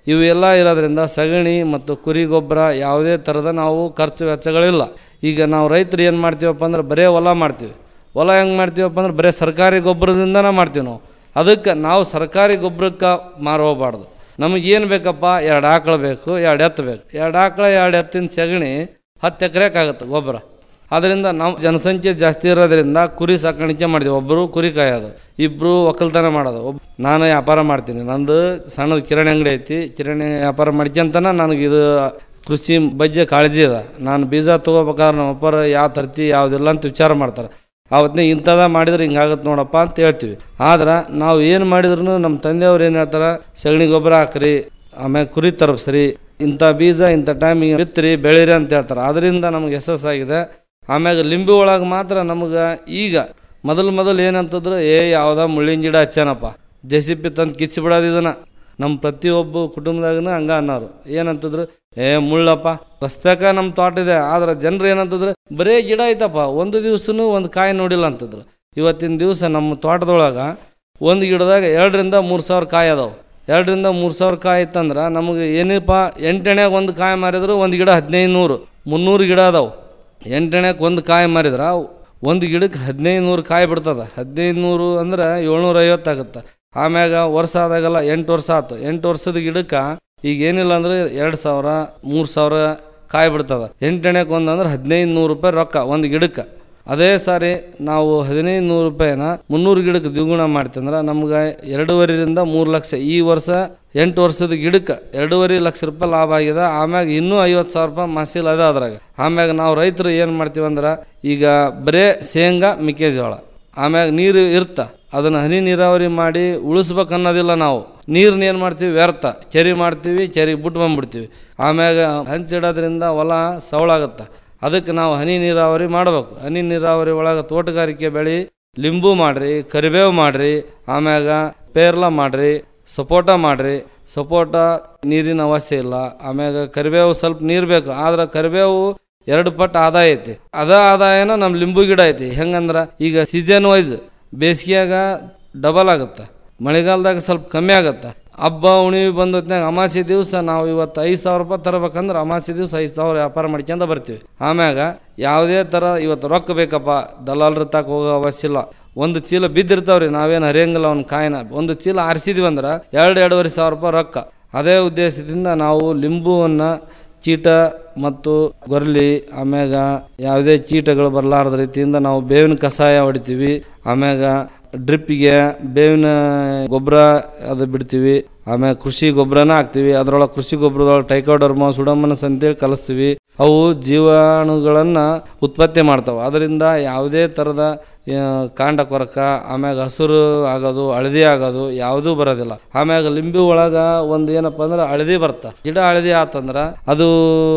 T: ಇವೆಲ್ಲ ಇರೋದ್ರಿಂದ ಸಗಣಿ ಮತ್ತು ಕುರಿ ಗೊಬ್ಬರ ಯಾವುದೇ ಥರದ ನಾವು ಖರ್ಚು ವೆಚ್ಚಗಳಿಲ್ಲ ಈಗ ನಾವು ರೈತರು ಏನು ಮಾಡ್ತೀವಪ್ಪ ಅಂದ್ರೆ ಬರೇ ಹೊಲ ಮಾಡ್ತೀವಿ ಹೊಲ ಹೆಂಗೆ ಮಾಡ್ತೀವಪ್ಪ ಅಂದ್ರೆ ಬರೀ ಸರ್ಕಾರಿ ಗೊಬ್ಬರದಿಂದನೇ ಮಾಡ್ತೀವಿ ನಾವು ಅದಕ್ಕೆ ನಾವು ಸರ್ಕಾರಿ ಗೊಬ್ಬರಕ್ಕೆ ಮಾರು ಹೋಗ್ಬಾರ್ದು ನಮಗೇನು ಬೇಕಪ್ಪ ಎರಡು ಆಕಳು ಬೇಕು ಎರಡು ಎತ್ತು ಬೇಕು ಎರಡು ಆಕಳ ಎರಡು ಎತ್ತಿನ ಸಗಣಿ ಹತ್ತು ಎಕರೆಗೆ ಆಗುತ್ತೆ ಗೊಬ್ಬರ ಅದರಿಂದ ನಾವು ಜನಸಂಖ್ಯೆ ಜಾಸ್ತಿ ಇರೋದ್ರಿಂದ ಕುರಿ ಸಾಕಾಣಿಕೆ ಮಾಡಿದ್ವಿ ಒಬ್ಬರು ಕುರಿ ಕಾಯೋದು ಇಬ್ಬರು ಒಕ್ಕಲ್ತನ ಮಾಡೋದು ಒಬ್ ನಾನು ವ್ಯಾಪಾರ ಮಾಡ್ತೀನಿ ನಂದು ಸಣ್ಣದು ಕಿರಾಣಿ ಅಂಗಡಿ ಐತಿ ಕಿರಾಣಿ ವ್ಯಾಪಾರ ಮಾಡ್ಕೊಂತನ ನನಗೆ ಇದು ಕೃಷಿ ಬಗ್ಗೆ ಕಾಳಜಿ ಅದ ನಾನು ಬೀಜ ತೊಗೋಬೇಕಾದ್ರೆ ನಮ್ಮ ಅಪ್ಪರು ಯಾವ ತರ್ತಿ ಯಾವುದಿಲ್ಲ ಅಂತ ವಿಚಾರ ಮಾಡ್ತಾರೆ ಅವತ್ತಿನ ಇಂಥದ ಮಾಡಿದ್ರೆ ಹಿಂಗಾಗತ್ತೆ ನೋಡಪ್ಪ ಅಂತ ಹೇಳ್ತೀವಿ ಆದ್ರೆ ನಾವು ಏನು ಮಾಡಿದ್ರು ನಮ್ಮ ತಂದೆಯವ್ರು ಏನು ಹೇಳ್ತಾರೆ ಸಗಣಿ ಗೊಬ್ಬರ ಹಾಕ್ರಿ ಆಮೇಲೆ ಕುರಿ ತರಬ್ಸ್ರಿ ಇಂಥ ಬೀಜ ಇಂಥ ಟೈಮಿಗೆ ಬಿತ್ತರಿ ಬೆಳೀರಿ ಅಂತ ಹೇಳ್ತಾರೆ ಅದರಿಂದ ನಮಗೆ ಯಶಸ್ಸಾಗಿದೆ ಆಮ್ಯಾಗ ಲಿಂಬೆ ಒಳಗೆ ಮಾತ್ರ ನಮಗೆ ಈಗ ಮೊದಲು ಮೊದಲು ಏನಂತಂದ್ರೆ ಏ ಯಾವುದ ಮುಳ್ಳಿನ ಗಿಡ ಹಚ್ಚಾನಪ್ಪ ಜೆ ಸಿ ಪಿ ತಂದು ಕಿಚ್ಚಿ ಬಿಡೋದು ಇದನ್ನ ನಮ್ಮ ಪ್ರತಿಯೊಬ್ಬ ಕುಟುಂಬದಾಗನ ಹಂಗ ಅನ್ನೋರು ಏನಂತಂದ್ರು ಏ ಮುಳ್ಳಪ್ಪ ರಸ್ತೆಕ ನಮ್ಮ ತೋಟ ಇದೆ ಆದ್ರೆ ಜನರು ಏನಂತಂದ್ರೆ ಬರೇ ಗಿಡ ಐತಪ್ಪ ಒಂದು ದಿವ್ಸನೂ ಒಂದು ಕಾಯಿ ನೋಡಿಲ್ಲ ಅಂತಂದ್ರು ಇವತ್ತಿನ ದಿವಸ ನಮ್ಮ ತೋಟದೊಳಗೆ ಒಂದು ಗಿಡದಾಗ ಎರಡರಿಂದ ಮೂರು ಸಾವಿರ ಕಾಯಿ ಅದಾವೆ ಎರಡರಿಂದ ಮೂರು ಸಾವಿರ ಕಾಯಿ ಇತ್ತಂದ್ರೆ ನಮಗೆ ಏನಪ್ಪ ಎಂಟೆಣ್ಯಾಗ ಒಂದು ಕಾಯಿ ಮಾರಿದ್ರು ಒಂದು ಗಿಡ ಹದಿನೈದು ನೂರು ಮುನ್ನೂರು ಗಿಡ ಅದಾವೆ ಎಂಟೆಣ್ಯಾಗ ಒಂದು ಕಾಯಿ ಮಾರಿದ್ರೆ ಒಂದು ಗಿಡಕ್ಕೆ ಹದಿನೈದು ನೂರು ಕಾಯಿ ಬಿಡ್ತದೆ ಹದಿನೈದು ನೂರು ಅಂದ್ರೆ ಏಳ್ನೂರ ಐವತ್ತು ಆಗುತ್ತೆ ಆಮ್ಯಾಗ ವರ್ಷ ಆದಾಗೆಲ್ಲ ಎಂಟು ವರ್ಷ ಆಯ್ತು ಎಂಟು ವರ್ಷದ ಗಿಡಕ್ಕೆ ಈಗ ಏನಿಲ್ಲ ಅಂದ್ರೆ ಎರಡು ಸಾವಿರ ಮೂರು ಸಾವಿರ ಕಾಯಿ ಬಿಡ್ತದೆ ಎಂಟೆಣ್ಯಾಗ ಒಂದು ಅಂದ್ರೆ ಹದಿನೈದು ನೂರು ರೂಪಾಯಿ ರೊಕ್ಕ ಒಂದು ಗಿಡಕ್ಕೆ ಅದೇ ಸಾರಿ ನಾವು ಹದಿನೈದು ನೂರು ರೂಪಾಯಿನ ಮುನ್ನೂರು ಗಿಡಕ್ಕೆ ದ್ವಿಗುಣ ಮಾಡ್ತಂದ್ರೆ ನಮ್ಗೆ ಎರಡೂವರೆಯಿಂದ ಮೂರು ಲಕ್ಷ ಈ ವರ್ಷ ಎಂಟು ವರ್ಷದ ಗಿಡಕ್ಕೆ ಎರಡೂವರೆ ಲಕ್ಷ ರೂಪಾಯಿ ಲಾಭ ಆಗಿದೆ ಆಮ್ಯಾಗ ಇನ್ನೂ ಐವತ್ತು ಸಾವಿರ ರೂಪಾಯಿ ಮಸೀಲ್ ಅದ ಅದ್ರಾಗ ಆಮ್ಯಾಗ ನಾವು ರೈತರು ಏನು ಮಾಡ್ತೀವಿ ಅಂದ್ರೆ ಈಗ ಬರೇ ಶೇಂಗಾ ಮೆಕ್ಕೆಜೋಳ ಆಮ್ಯಾಗ ನೀರು ಇರ್ತ ಅದನ್ನು ಹನಿ ನೀರಾವರಿ ಮಾಡಿ ಉಳಿಸ್ಬೇಕು ಅನ್ನೋದಿಲ್ಲ ನಾವು ನೀರನ್ನ ಏನು ಮಾಡ್ತೀವಿ ವ್ಯರ್ಥ ಕೆರಿ ಮಾಡ್ತೀವಿ ಕೆರಿಗೆ ಬಿಟ್ಟು ಬಂದ್ಬಿಡ್ತೀವಿ ಆಮ್ಯಾಗ ಹಂಚಿಡೋದ್ರಿಂದ ಹೊಲ ಸವಳಾಗುತ್ತೆ ಅದಕ್ಕೆ ನಾವು ಹನಿ ನೀರಾವರಿ ಮಾಡಬೇಕು ಹನಿ ನೀರಾವರಿ ಒಳಗೆ ತೋಟಗಾರಿಕೆ ಬೆಳೆ ಲಿಂಬು ಮಾಡ್ರಿ ಕರಿಬೇವು ಮಾಡ್ರಿ ಆಮ್ಯಾಗ ಪೇರ್ಲ ಮಾಡ್ರಿ ಸಪೋಟ ಮಾಡ್ರಿ ಸಪೋಟ ನೀರಿನ ಅವಶ್ಯ ಇಲ್ಲ ಆಮ್ಯಾಗ ಕರಿಬೇವು ಸ್ವಲ್ಪ ನೀರು ಬೇಕು ಆದ್ರೆ ಕರಿಬೇವು ಎರಡು ಪಟ್ಟು ಆದಾಯ ಐತಿ ಅದ ಆದಾಯನ ನಮ್ಮ ಲಿಂಬು ಗಿಡ ಐತಿ ಹೆಂಗಂದ್ರೆ ಈಗ ಸೀಸನ್ ವೈಸ್ ಬೇಸಿಗೆಯಾಗ ಡಬಲ್ ಆಗುತ್ತೆ ಮಳೆಗಾಲದಾಗ ಸ್ವಲ್ಪ ಕಮ್ಮಿ ಆಗುತ್ತೆ ಹಬ್ಬ ಉಣಿವಿ ಬಂದೊತ್ನಾಗ ಅಮಾಸೆ ದಿವಸ ನಾವು ಇವತ್ತು ಐದು ಸಾವಿರ ರೂಪಾಯಿ ತರಬೇಕಂದ್ರೆ ಅಮಾಸೆ ದಿವಸ ಐದು ಸಾವಿರ ವ್ಯಾಪಾರ ಮಾಡ್ಕೊಂತ ಬರ್ತೀವಿ ಆಮ್ಯಾಗ ಯಾವುದೇ ಥರ ಇವತ್ತು ರೊಕ್ಕ ಬೇಕಪ್ಪ ದಲಾಲ್ರ ತಾಕ ಹೋಗೋ ಅವಶ್ಯ ಇಲ್ಲ ಒಂದು ಚೀಲ ಬಿದ್ದಿರ್ತಾವ್ರಿ ನಾವೇನು ಹರಿಯಂಗಿಲ್ಲ ಒಂದು ಕಾಯಿನ ಒಂದು ಚೀಲ ಆರಿಸಿದ್ವಿ ಅಂದ್ರೆ ಎರಡು ಎರಡೂವರೆ ಸಾವಿರ ರೂಪಾಯಿ ರೊಕ್ಕ ಅದೇ ಉದ್ದೇಶದಿಂದ ನಾವು ಲಿಂಬುವನ್ನು ಕೀಟ ಮತ್ತು ಗೊರ್ಲಿ ಆಮ್ಯಾಗ ಯಾವುದೇ ಕೀಟಗಳು ಬರಲಾರದ ರೀತಿಯಿಂದ ನಾವು ಬೇವಿನ ಕಷಾಯ ಹೊಡಿತೀವಿ ಆಮ್ಯಾಗ ಡ್ರಿಪ್ಪಿಗೆ ಬೇವಿನ ಗೊಬ್ಬರ ಅದು ಬಿಡ್ತೀವಿ ಆಮ್ಯಾಗ ಕೃಷಿ ಗೊಬ್ಬರನ ಹಾಕ್ತೀವಿ ಅದರೊಳಗೆ ಕೃಷಿ ಗೊಬ್ಬರದೊಳಗೆ ಟೈಕೋಡರ್ಮ ಸುಡಮನಸ್ ಅಂತೇಳಿ ಕಲಿಸ್ತೀವಿ ಅವು ಜೀವಾಣುಗಳನ್ನು ಉತ್ಪತ್ತಿ ಮಾಡ್ತಾವೆ ಅದರಿಂದ ಯಾವುದೇ ಥರದ ಆ, ಕಾಂಡ ಕೊರಕ ಆಮ್ಯಾಗ ಹಸಿರು ಆಗೋದು ಹಳದಿ ಆಗೋದು ಯಾವುದೂ ಬರೋದಿಲ್ಲ ಆಮ್ಯಾಗ ಲಿಂಬೆ ಒಳಗ ಒಂದು ಏನಪ್ಪ ಅಂದ್ರೆ ಹಳದಿ ಬರ್ತ ಗಿಡ ಹಳದಿ ಆತಂದ್ರೆ ಅದು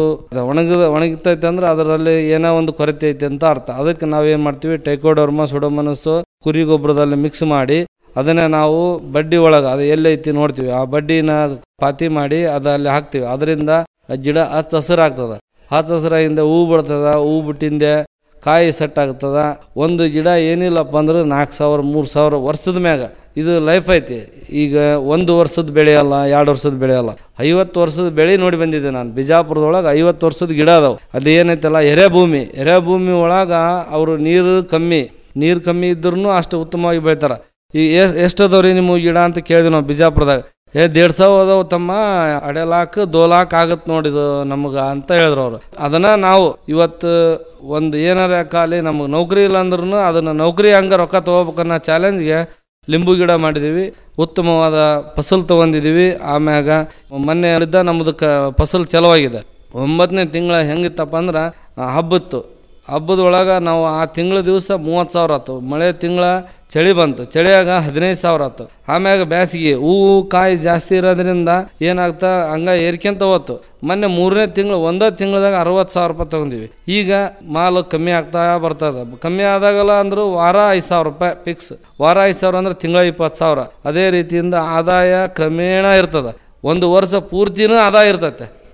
T: ಒಣಗಿದ ಒಣಗಿತೈತೆ ಅಂದ್ರೆ ಅದರಲ್ಲಿ ಏನೋ ಒಂದು ಕೊರತೆ ಐತೆ ಅಂತ ಅರ್ಥ ಅದಕ್ಕೆ ನಾವೇನು ಮಾಡ್ತೀವಿ ಟೈಕೋಡರ್ಮ ಸುಡಮನಸ್ಸು ಕುರಿ ಗೊಬ್ಬರದಲ್ಲಿ ಮಿಕ್ಸ್ ಮಾಡಿ ಅದನ್ನೇ ನಾವು ಬಡ್ಡಿ ಒಳಗೆ ಅದು ಎಲ್ಲೈತಿ ನೋಡ್ತೀವಿ ಆ ಬಡ್ಡಿನ ಪಾತಿ ಮಾಡಿ ಅದಲ್ಲಿ ಹಾಕ್ತೀವಿ ಅದರಿಂದ ಗಿಡ ಹಚ್ಚ ಹಸಿರು ಆಗ್ತದೆ ಹಚ್ಚ ಹಸಿರಾಗಿಂದ ಹೂ ಬಿಡ್ತದ ಹೂ ಬಿಟ್ಟಿಂದೆ ಕಾಯಿ ಸೆಟ್ ಆಗ್ತದ ಒಂದು ಗಿಡ ಏನಿಲ್ಲಪ್ಪ ಅಂದ್ರೆ ನಾಲ್ಕು ಸಾವಿರ ಮೂರು ಸಾವಿರ ವರ್ಷದ ಮ್ಯಾಗ ಇದು ಲೈಫ್ ಐತಿ ಈಗ ಒಂದು ವರ್ಷದ ಬೆಳೆ ಅಲ್ಲ ಎರಡು ವರ್ಷದ ಬೆಳೆ ಅಲ್ಲ ಐವತ್ತು ವರ್ಷದ ಬೆಳೆ ನೋಡಿ ಬಂದಿದ್ದೆ ನಾನು ಬಿಜಾಪುರದೊಳಗೆ ಐವತ್ತು ವರ್ಷದ ಗಿಡ ಅದಾವೆ ಅದು ಏನೈತಲ್ಲ ಎರೆಭೂಮಿ ಎರೆಭೂಮಿ ಒಳಗೆ ಅವರು ನೀರು ಕಮ್ಮಿ ನೀರು ಕಮ್ಮಿ ಇದ್ರೂ ಅಷ್ಟು ಉತ್ತಮವಾಗಿ ಬೆಳಿತಾರೆ ಈ ಎಷ್ಟು ಅದಾವ್ರಿ ನಿಮ್ಮ ಗಿಡ ಅಂತ ಕೇಳಿದ್ವಿ ನಾವು ಬಿಜಾಪುರದಾಗ ಏ ದೇಡ್ ಸಾವಿರ ಅದಾವ ತಮ್ಮ ಅಡೆಲಾಕ್ ದೋಲಾಕ್ ಆಗತ್ ನೋಡಿದು ನಮ್ಗೆ ಅಂತ ಹೇಳಿದ್ರು ಅವರು ಅದನ್ನ ನಾವು ಇವತ್ತು ಒಂದು ಏನಾರ ಕಾಲಿ ನಮಗೆ ನೌಕರಿ ಇಲ್ಲ ಅಂದ್ರೂ ಅದನ್ನ ನೌಕರಿ ಹಂಗ ರೊಕ್ಕ ತಗೋಬೇಕನ್ನೋ ಚಾಲೆಂಜ್ಗೆ ಲಿಂಬು ಗಿಡ ಮಾಡಿದೀವಿ ಉತ್ತಮವಾದ ಫಸಲ್ ತಗೊಂಡಿದೀವಿ ಆಮ್ಯಾಗ ಮೊನ್ನೆ ಇದ್ದ ನಮ್ಮದು ಕ ಫಸಲ್ ಚಲವಾಗಿದೆ ಒಂಬತ್ತನೇ ತಿಂಗಳ ಹೆಂಗಿತ್ತಪ್ಪ ಅಂದ್ರೆ ಆ, ಹಬ್ಬತ್ತು ಹಬ್ಬದೊಳಗೆ ನಾವು ಆ ತಿಂಗಳ ದಿವಸ ಮೂವತ್ತು ಸಾವಿರ ಆಯ್ತು ಮಳೆ ತಿಂಗಳ ಚಳಿ ಬಂತು ಚಳಿಯಾಗ ಹದಿನೈದು ಸಾವಿರ ಆಯ್ತು ಆಮ್ಯಾಗ ಬ್ಯಾಸಿಗೆ ಹೂವು ಕಾಯಿ ಜಾಸ್ತಿ ಇರೋದ್ರಿಂದ ಏನಾಗ್ತಾ ಹಂಗ ಏರ್ಕೊಂತ ಹೋತು ಮೊನ್ನೆ ಮೂರನೇ ತಿಂಗಳು ಒಂದೇ ತಿಂಗಳದಾಗ ಅರವತ್ತು ಸಾವಿರ ರೂಪಾಯಿ ತೊಗೊಂಡಿವಿ ಈಗ ಮಾಲು ಕಮ್ಮಿ ಆಗ್ತಾ ಬರ್ತದೆ ಕಮ್ಮಿ ಆದಾಗಲ್ಲ ಅಂದರೂ ವಾರ ಐದು ಸಾವಿರ ರೂಪಾಯಿ ಫಿಕ್ಸ್ ವಾರ ಐದು ಸಾವಿರ ಅಂದ್ರೆ ತಿಂಗಳ ಇಪ್ಪತ್ತು ಸಾವಿರ ಅದೇ ರೀತಿಯಿಂದ ಆದಾಯ ಕ್ರಮೇಣ ಇರ್ತದೆ ಒಂದು ವರ್ಷ ಪೂರ್ತಿನೂ ಆದಾಯ ಇರ್ತೈತೆ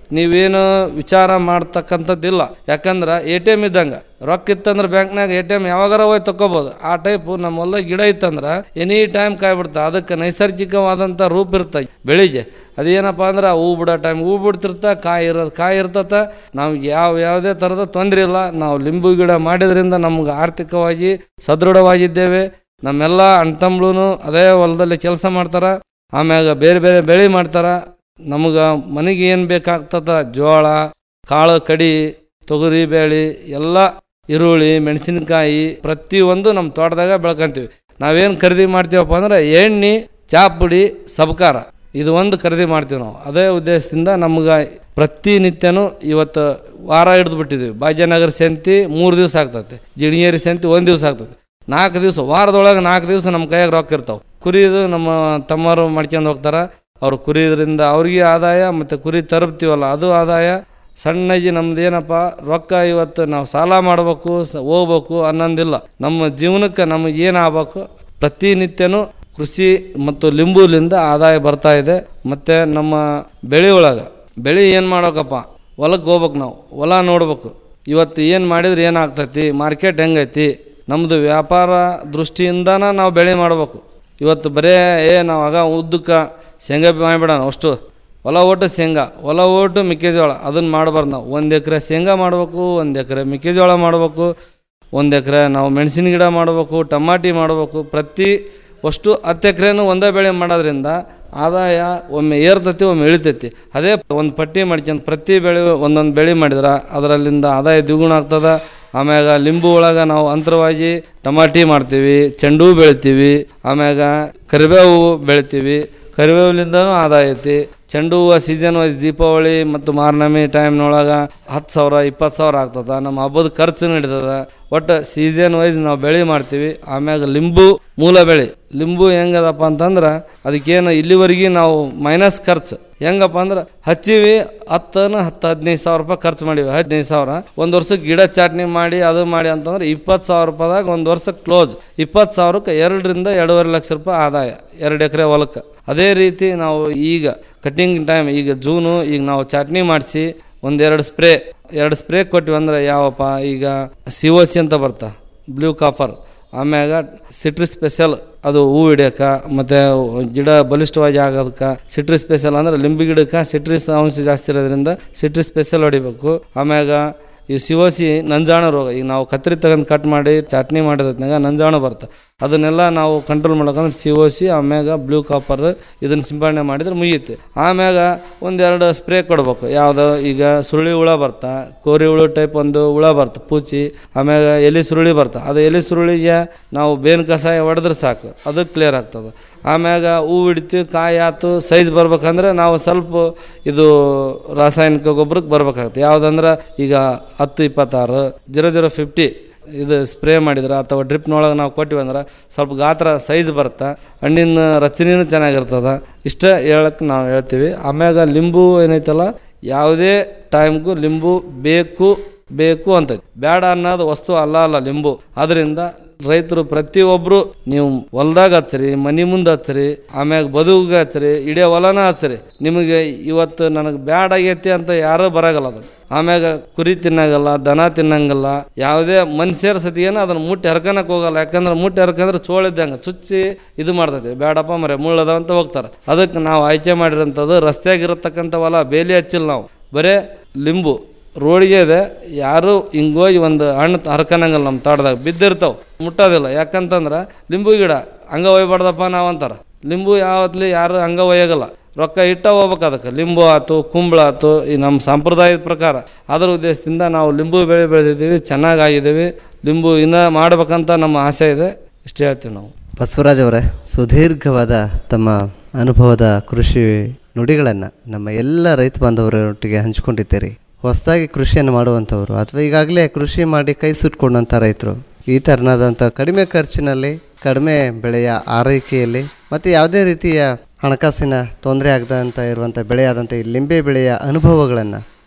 T: ನೀವೇನು ವಿಚಾರ ಮಾಡ್ತಕ್ಕಂಥದ್ದಿಲ್ಲ ಯಾಕಂದ್ರೆ ಎ ಟಿ ಎಮ್ ಇದ್ದಂಗೆ ರೊಕ್ಕ ಇತ್ತಂದ್ರೆ ಬ್ಯಾಂಕ್ನಾಗ ಎ ಟಿ ಎಮ್ ಯಾವಾಗಾರ ಹೋಗಿ ತಗೋಬೋದು ಆ ಟೈಪು ನಮ್ಮ ಹೊಲ್ದಾಗ ಗಿಡ ಇತ್ತಂದ್ರೆ ಎನಿ ಟೈಮ್ ಕಾಯ್ಬಿಡ್ತಾ ಅದಕ್ಕೆ ನೈಸರ್ಗಿಕವಾದಂಥ ರೂಪ ಇರ್ತದೆ ಬೆಳಿಗ್ಗೆ ಅದೇನಪ್ಪ ಅಂದ್ರೆ ಹೂ ಬಿಡೋ ಟೈಮ್ ಹೂ ಬಿಡ್ತಿರ್ತ ಕಾಯಿ ಇರೋದು ಕಾಯಿ ಇರ್ತತ ನಮ್ಗೆ ಯಾವ ಯಾವುದೇ ಥರದ ತೊಂದರೆ ಇಲ್ಲ ನಾವು ಲಿಂಬು ಗಿಡ ಮಾಡಿದ್ರಿಂದ ನಮ್ಗೆ ಆರ್ಥಿಕವಾಗಿ ಸದೃಢವಾಗಿದ್ದೇವೆ ನಮ್ಮೆಲ್ಲ ಅಣ್ತಂಬ್ಳು ಅದೇ ಹೊಲದಲ್ಲಿ ಕೆಲಸ ಮಾಡ್ತಾರೆ ಆಮ್ಯಾಗ ಬೇರೆ ಬೇರೆ ಬೆಳೆ ಮಾಡ್ತಾರೆ ನಮಗೆ ಮನೆಗೆ ಏನು ಬೇಕಾಗ್ತದ ಜೋಳ ಕಾಳು ಕಡಿ ತೊಗರಿ ಬೇಳೆ ಎಲ್ಲ ಈರುಳ್ಳಿ ಮೆಣಸಿನಕಾಯಿ ಪ್ರತಿಯೊಂದು ನಮ್ಮ ತೋಟದಾಗ ಬೆಳ್ಕೊಂತೀವಿ ನಾವೇನು ಖರೀದಿ ಮಾಡ್ತೀವಪ್ಪ ಅಂದ್ರೆ ಎಣ್ಣೆ ಚಾಪುಡಿ ಸಬ್ಕಾರ ಇದು ಒಂದು ಖರೀದಿ ಮಾಡ್ತೀವಿ ನಾವು ಅದೇ ಉದ್ದೇಶದಿಂದ ನಮ್ಗೆ ಪ್ರತಿನಿತ್ಯನೂ ಇವತ್ತು ವಾರ ಹಿಡಿದು ಬಿಟ್ಟಿದ್ದೀವಿ ಭಾಗ್ಯನಗರ ಸಂತಿ ಮೂರು ದಿವಸ ಆಗ್ತೈತೆ ಜಿಣಿಯೇರಿ ಸಂತಿ ಒಂದು ದಿವಸ ಆಗ್ತೈತೆ ನಾಲ್ಕು ದಿವಸ ವಾರದೊಳಗೆ ನಾಲ್ಕು ದಿವಸ ನಮ್ಮ ಕೈಯಾಗ ರೊಕ್ಕ ಇರ್ತಾವೆ ಕುರಿದು ನಮ್ಮ ತಮ್ಮರು ಮಾಡ್ಕೊಂಡು ಹೋಗ್ತಾರೆ ಅವ್ರು ಕುರಿದ್ರಿಂದ ಅವ್ರಿಗೆ ಆದಾಯ ಮತ್ತು ಕುರಿ ತರುತ್ತೀವಲ್ಲ ಅದು ಆದಾಯ ಸಣ್ಣಗೆ ನಮ್ದು ಏನಪ್ಪ ರೊಕ್ಕ ಇವತ್ತು ನಾವು ಸಾಲ ಮಾಡಬೇಕು ಸ ಹೋಗ್ಬೇಕು ಅನ್ನೋದಿಲ್ಲ ನಮ್ಮ ಜೀವನಕ್ಕೆ ನಮಗೆ ಏನು ಆಗ್ಬೇಕು ಪ್ರತಿನಿತ್ಯನೂ ಕೃಷಿ ಮತ್ತು ಲಿಂಬುಲಿಂದ ಆದಾಯ ಬರ್ತಾ ಇದೆ ಮತ್ತು ನಮ್ಮ ಬೆಳೆ ಒಳಗೆ ಬೆಳೆ ಏನು ಮಾಡ್ಬೇಕಪ್ಪ ಹೊಲಕ್ಕೆ ಹೋಗ್ಬೇಕು ನಾವು ಹೊಲ ನೋಡ್ಬೇಕು ಇವತ್ತು ಏನು ಮಾಡಿದ್ರೆ ಏನಾಗ್ತೈತಿ ಮಾರ್ಕೆಟ್ ಹೆಂಗೈತಿ ನಮ್ಮದು ವ್ಯಾಪಾರ ದೃಷ್ಟಿಯಿಂದನ ನಾವು ಬೆಳೆ ಮಾಡ್ಬೇಕು ಇವತ್ತು ಬರೇ ಏ ನಾವು ಆಗ ಉದ್ದಕ್ಕೆ ಶೇಂಗಾ ಮಾಡಿಬಿಡೋಣ ಅಷ್ಟು ಹೊಲ ಓಟು ಶೇಂಗಾ ಹೊಲ ಓಟು ಮೆಕ್ಕೆಜೋಳ ಅದನ್ನು ಮಾಡಬಾರ್ದು ನಾವು ಒಂದು ಎಕರೆ ಶೇಂಗಾ ಮಾಡಬೇಕು ಒಂದು ಎಕರೆ ಮೆಕ್ಕೆಜೋಳ ಮಾಡಬೇಕು ಒಂದು ಎಕರೆ ನಾವು ಮೆಣಸಿನ ಗಿಡ ಮಾಡಬೇಕು ಟಮಾಟಿ ಮಾಡಬೇಕು ಪ್ರತಿ ಅಷ್ಟು ಹತ್ತು ಎಕರೆನೂ ಒಂದೇ ಬೆಳೆ ಮಾಡೋದ್ರಿಂದ ಆದಾಯ ಒಮ್ಮೆ ಏರ್ತೈತಿ ಒಮ್ಮೆ ಇಳಿತೈತಿ ಅದೇ ಒಂದು ಪಟ್ಟಿ ಮಾಡ್ಕೊಂಡು ಪ್ರತಿ ಬೆಳೆ ಒಂದೊಂದು ಬೆಳೆ ಮಾಡಿದ್ರೆ ಅದರಲ್ಲಿಂದ ಆದಾಯ ದ್ವಿಗುಣ ಆಗ್ತದೆ ಆಮ್ಯಾಗ ಲಿಂಬು ಒಳಗೆ ನಾವು ಅಂತರವಾಗಿ ಟಮಾಟಿ ಮಾಡ್ತೀವಿ ಚೆಂಡು ಹೂ ಬೆಳಿತೀವಿ ಆಮ್ಯಾಗ ಕರಿಬೇವು ಬೆಳಿತೀವಿ ಕರಿಬೇವಿಲಿಂದನೂ ಆದಾಯ ಐತಿ ಚೆಂಡು ಹೂವು ಸೀಸನ್ ವೈಸ್ ದೀಪಾವಳಿ ಮತ್ತು ಮಾರ್ನಮಿ ಟೈಮ್ನೊಳಗೆ ಹತ್ತು ಸಾವಿರ ಇಪ್ಪತ್ತು ಸಾವಿರ ಆಗ್ತದೆ ನಮ್ಮ ಹಬ್ಬದ ಖರ್ಚು ನಡೀತದ ಒಟ್ಟು ಸೀಸನ್ ವೈಸ್ ನಾವು ಬೆಳೆ ಮಾಡ್ತೀವಿ ಆಮ್ಯಾಗ ಲಿಂಬು ಮೂಲ ಬೆಳೆ ಲಿಂಬು ಹೆಂಗದಪ್ಪ ಅಂತಂದ್ರೆ ಅದಕ್ಕೇನು ಇಲ್ಲಿವರೆಗೆ ನಾವು ಮೈನಸ್ ಖರ್ಚು ಹೆಂಗಪ್ಪ ಅಂದ್ರೆ ಹಚ್ಚಿವಿ ಹತ್ತನ ಹತ್ತು ಹದಿನೈದು ಸಾವಿರ ರೂಪಾಯಿ ಖರ್ಚು ಮಾಡಿವಿ ಹದಿನೈದು ಸಾವಿರ ಒಂದು ವರ್ಷಕ್ಕೆ ಗಿಡ ಚಾಟ್ನಿ ಮಾಡಿ ಅದು ಮಾಡಿ ಅಂತಂದ್ರೆ ಇಪ್ಪತ್ತು ಸಾವಿರ ರೂಪಾಯಿದಾಗ ಒಂದು ವರ್ಷಕ್ಕೆ ಕ್ಲೋಸ್ ಇಪ್ಪತ್ತು ಸಾವಿರಕ್ಕೆ ಎರಡರಿಂದ ಎರಡೂವರೆ ಲಕ್ಷ ರೂಪಾಯಿ ಆದಾಯ ಎರಡು ಎಕರೆ ಹೊಲಕ್ಕೆ ಅದೇ ರೀತಿ ನಾವು ಈಗ ಕಟ್ಟಿಂಗ್ ಟೈಮ್ ಈಗ ಜೂನು ಈಗ ನಾವು ಚಾಟ್ನಿ ಮಾಡಿಸಿ ಒಂದೆರಡು ಸ್ಪ್ರೇ ಎರಡು ಸ್ಪ್ರೇ ಕೊಟ್ಟಿವಿ ಅಂದ್ರೆ ಯಾವಪ್ಪ ಈಗ ಸಿ ಒ ಸಿ ಅಂತ ಬರ್ತಾ ಬ್ಲೂ ಕಾಪರ್ ಆಮ್ಯಾಗ ಸಿಟ್ರಿ ಸ್ಪೆಷಲ್ ಅದು ಹೂ ಹಿಡಿಯೋಕೆ ಮತ್ತು ಗಿಡ ಬಲಿಷ್ಠವಾಗಿ ಆಗೋದಕ್ಕೆ ಸಿಟ್ರಿ ಸ್ಪೆಷಲ್ ಅಂದ್ರೆ ಲಿಂಬು ಗಿಡಕ್ಕೆ ಸಿಟ್ರಿಸ್ ಅಂಶ ಜಾಸ್ತಿ ಇರೋದ್ರಿಂದ ಸಿಟ್ರಿ ಸ್ಪೆಷಲ್ ಹೊಡಿಬೇಕು ಆಮ್ಯಾಗ ಈ ಸಿವಸಿ ನಂಜಾಣ ರೋಗ ಈಗ ನಾವು ಕತ್ರಿ ತಗೊಂಡು ಕಟ್ ಮಾಡಿ ಚಟ್ನಿ ಮಾಡಿದ್ನಾಗ ನಂಜಾಣು ಬರುತ್ತೆ ಅದನ್ನೆಲ್ಲ ನಾವು ಕಂಟ್ರೋಲ್ ಮಾಡ್ಬೇಕಂದ್ರೆ ಸಿವಸಿ ಆಮ್ಯಾಗ ಬ್ಲೂ ಕಾಪರ್ ಇದನ್ನು ಸಿಂಪಡಣೆ ಮಾಡಿದ್ರೆ ಮುಗಿಯುತ್ತೆ ಆಮ್ಯಾಗ ಒಂದೆರಡು ಸ್ಪ್ರೇ ಕೊಡ್ಬೇಕು ಯಾವುದು ಈಗ ಸುರುಳಿ ಹುಳ ಬರ್ತಾ ಕೋರಿ ಹುಳು ಟೈಪ್ ಒಂದು ಹುಳ ಬರ್ತಾ ಪೂಚಿ ಆಮ್ಯಾಗ ಎಲೆ ಸುರುಳಿ ಬರ್ತಾ ಅದು ಎಲೆ ಸುರುಳಿಗೆ ನಾವು ಬೇವಿನ ಕಷಾಯ ಹೊಡೆದ್ರೆ ಸಾಕು ಅದು ಕ್ಲಿಯರ್ ಆಗ್ತದೆ ಆಮ್ಯಾಗ ಹೂ ಹಿಡಿತೀವಿ ಕಾಯಿ ಆತು ಸೈಜ್ ಬರ್ಬೇಕಂದ್ರೆ ನಾವು ಸ್ವಲ್ಪ ಇದು ರಾಸಾಯನಿಕ ಗೊಬ್ಬರಕ್ಕೆ ಬರ್ಬೇಕಾಗುತ್ತೆ ಯಾವುದಂದ್ರೆ ಈಗ ಹತ್ತು ಇಪ್ಪತ್ತಾರು ಜೀರೋ ಜೀರೋ ಫಿಫ್ಟಿ ಇದು ಸ್ಪ್ರೇ ಮಾಡಿದ್ರೆ ಅಥವಾ ಡ್ರಿಪ್ನೊಳಗೆ ನಾವು ಕೊಟ್ಟಿವಿ ಅಂದ್ರೆ ಸ್ವಲ್ಪ ಗಾತ್ರ ಸೈಜ್ ಬರುತ್ತೆ ಹಣ್ಣಿನ ರಚನೆನೂ ಚೆನ್ನಾಗಿರ್ತದೆ ಇಷ್ಟ ಹೇಳಕ್ಕೆ ನಾವು ಹೇಳ್ತೀವಿ ಆಮ್ಯಾಗ ಲಿಂಬು ಏನೈತಲ್ಲ ಯಾವುದೇ ಟೈಮ್ಗೂ ಲಿಂಬು ಬೇಕು ಬೇಕು ಅಂತ ಬೇಡ ಅನ್ನೋದು ವಸ್ತು ಅಲ್ಲ ಅಲ್ಲ ಲಿಂಬು ಅದರಿಂದ ರೈತರು ಪ್ರತಿಯೊಬ್ಬರು ನೀವು ಹೊಲ್ದಾಗ ಹಚ್ಚ್ರಿ ಮನೆ ಮುಂದೆ ಹಚ್ಚ್ರಿ ಆಮ್ಯಾಗ ಬದುಗೆ ಹಚ್ಚ್ರಿ ಇಡೀ ಹೊಲನ ಹಚ್ಚ್ರಿ ನಿಮಗೆ ಇವತ್ತು ನನಗೆ ಬ್ಯಾಡ್ ಆಗೈತಿ ಅಂತ ಯಾರೂ ಬರಾಗಲ್ಲ ಅದು ಆಮ್ಯಾಗ ಕುರಿ ತಿನ್ನಾಗಲ್ಲ ದನ ತಿನ್ನಂಗಲ್ಲ ಯಾವುದೇ ಮನುಷ್ಯರ ಸತಿಗೇನು ಅದನ್ನ ಮುಟ್ಟಿ ಹರ್ಕನಕ್ಕೆ ಹೋಗಲ್ಲ ಯಾಕಂದ್ರೆ ಮುಟ್ಟಿ ಹರ್ಕಂದ್ರೆ ಚೋಳಿದ್ದಂಗೆ ಚುಚ್ಚಿ ಇದು ಮಾಡ್ತೈತಿ ಬೇಡಪ್ಪ ಮರೆ ಮುಳ್ಳದ ಅಂತ ಹೋಗ್ತಾರೆ ಅದಕ್ಕೆ ನಾವು ಆಯ್ಕೆ ಮಾಡಿರೋಂಥದ್ದು ರಸ್ತೆಯಾಗಿರತಕ್ಕಂಥ ಹೊಲ ಬೇಲಿ ಹಚ್ಚಿಲ್ಲ ನಾವು ಬರೇ ಲಿಂಬು ರೋಡಿಗೆ ಇದೆ ಯಾರು ಹಿಂಗೋಗಿ ಒಂದು ಹಣ್ಣು ಹರ್ಕನಂಗಲ್ಲ ನಮ್ಮ ತೋಟದಾಗ ಬಿದ್ದಿರ್ತಾವೆ ಮುಟ್ಟೋದಿಲ್ಲ ಯಾಕಂತಂದ್ರೆ ಲಿಂಬು ಗಿಡ ಹಂಗ ಒಯ್ಬಾರ್ದಪ್ಪ ನಾವು ಅಂತಾರೆ ಲಿಂಬು ಯಾವತ್ಲಿ ಯಾರು ಹಂಗ ಒಯ್ಯಾಗಲ್ಲ ರೊಕ್ಕ ಇಟ್ಟ ಹೋಗ್ಬೇಕು ಅದಕ್ಕೆ ಲಿಂಬು ಆಯ್ತು ಕುಂಬಳ ಆಯ್ತು ಈ ನಮ್ಮ ಸಂಪ್ರದಾಯದ ಪ್ರಕಾರ ಅದರ ಉದ್ದೇಶದಿಂದ ನಾವು ಲಿಂಬು ಬೆಳೆ ಬೆಳೆದಿದ್ದೀವಿ ಚೆನ್ನಾಗಾಗಿದ್ದೀವಿ ಲಿಂಬು ಇನ್ನೂ ಮಾಡ್ಬೇಕಂತ ನಮ್ಮ ಆಸೆ ಇದೆ ಇಷ್ಟೇ ಹೇಳ್ತೀವಿ ನಾವು
S: ಬಸವರಾಜ್ ಅವರೇ ಸುದೀರ್ಘವಾದ ತಮ್ಮ ಅನುಭವದ ಕೃಷಿ ನುಡಿಗಳನ್ನು ನಮ್ಮ ಎಲ್ಲ ರೈತ ಬಾಂಧವರೊಟ್ಟಿಗೆ ಹಂಚಿಕೊಂಡಿದ್ದೀರಿ ಹೊಸದಾಗಿ ಕೃಷಿಯನ್ನು ಮಾಡುವಂಥವ್ರು ಅಥವಾ ಈಗಾಗಲೇ ಕೃಷಿ ಮಾಡಿ ಕೈ ಸುಟ್ಕೊಂಡಂಥ ರೈತರು ಈ ಥರನಾದಂಥ ಕಡಿಮೆ ಖರ್ಚಿನಲ್ಲಿ ಕಡಿಮೆ ಬೆಳೆಯ ಆರೈಕೆಯಲ್ಲಿ ಮತ್ತು ಯಾವುದೇ ರೀತಿಯ ಹಣಕಾಸಿನ ತೊಂದರೆ ಆಗದಂಥ ಇರುವಂಥ ಬೆಳೆಯಾದಂಥ ಈ ಲಿಂಬೆ ಬೆಳೆಯ ಅನುಭವಗಳನ್ನು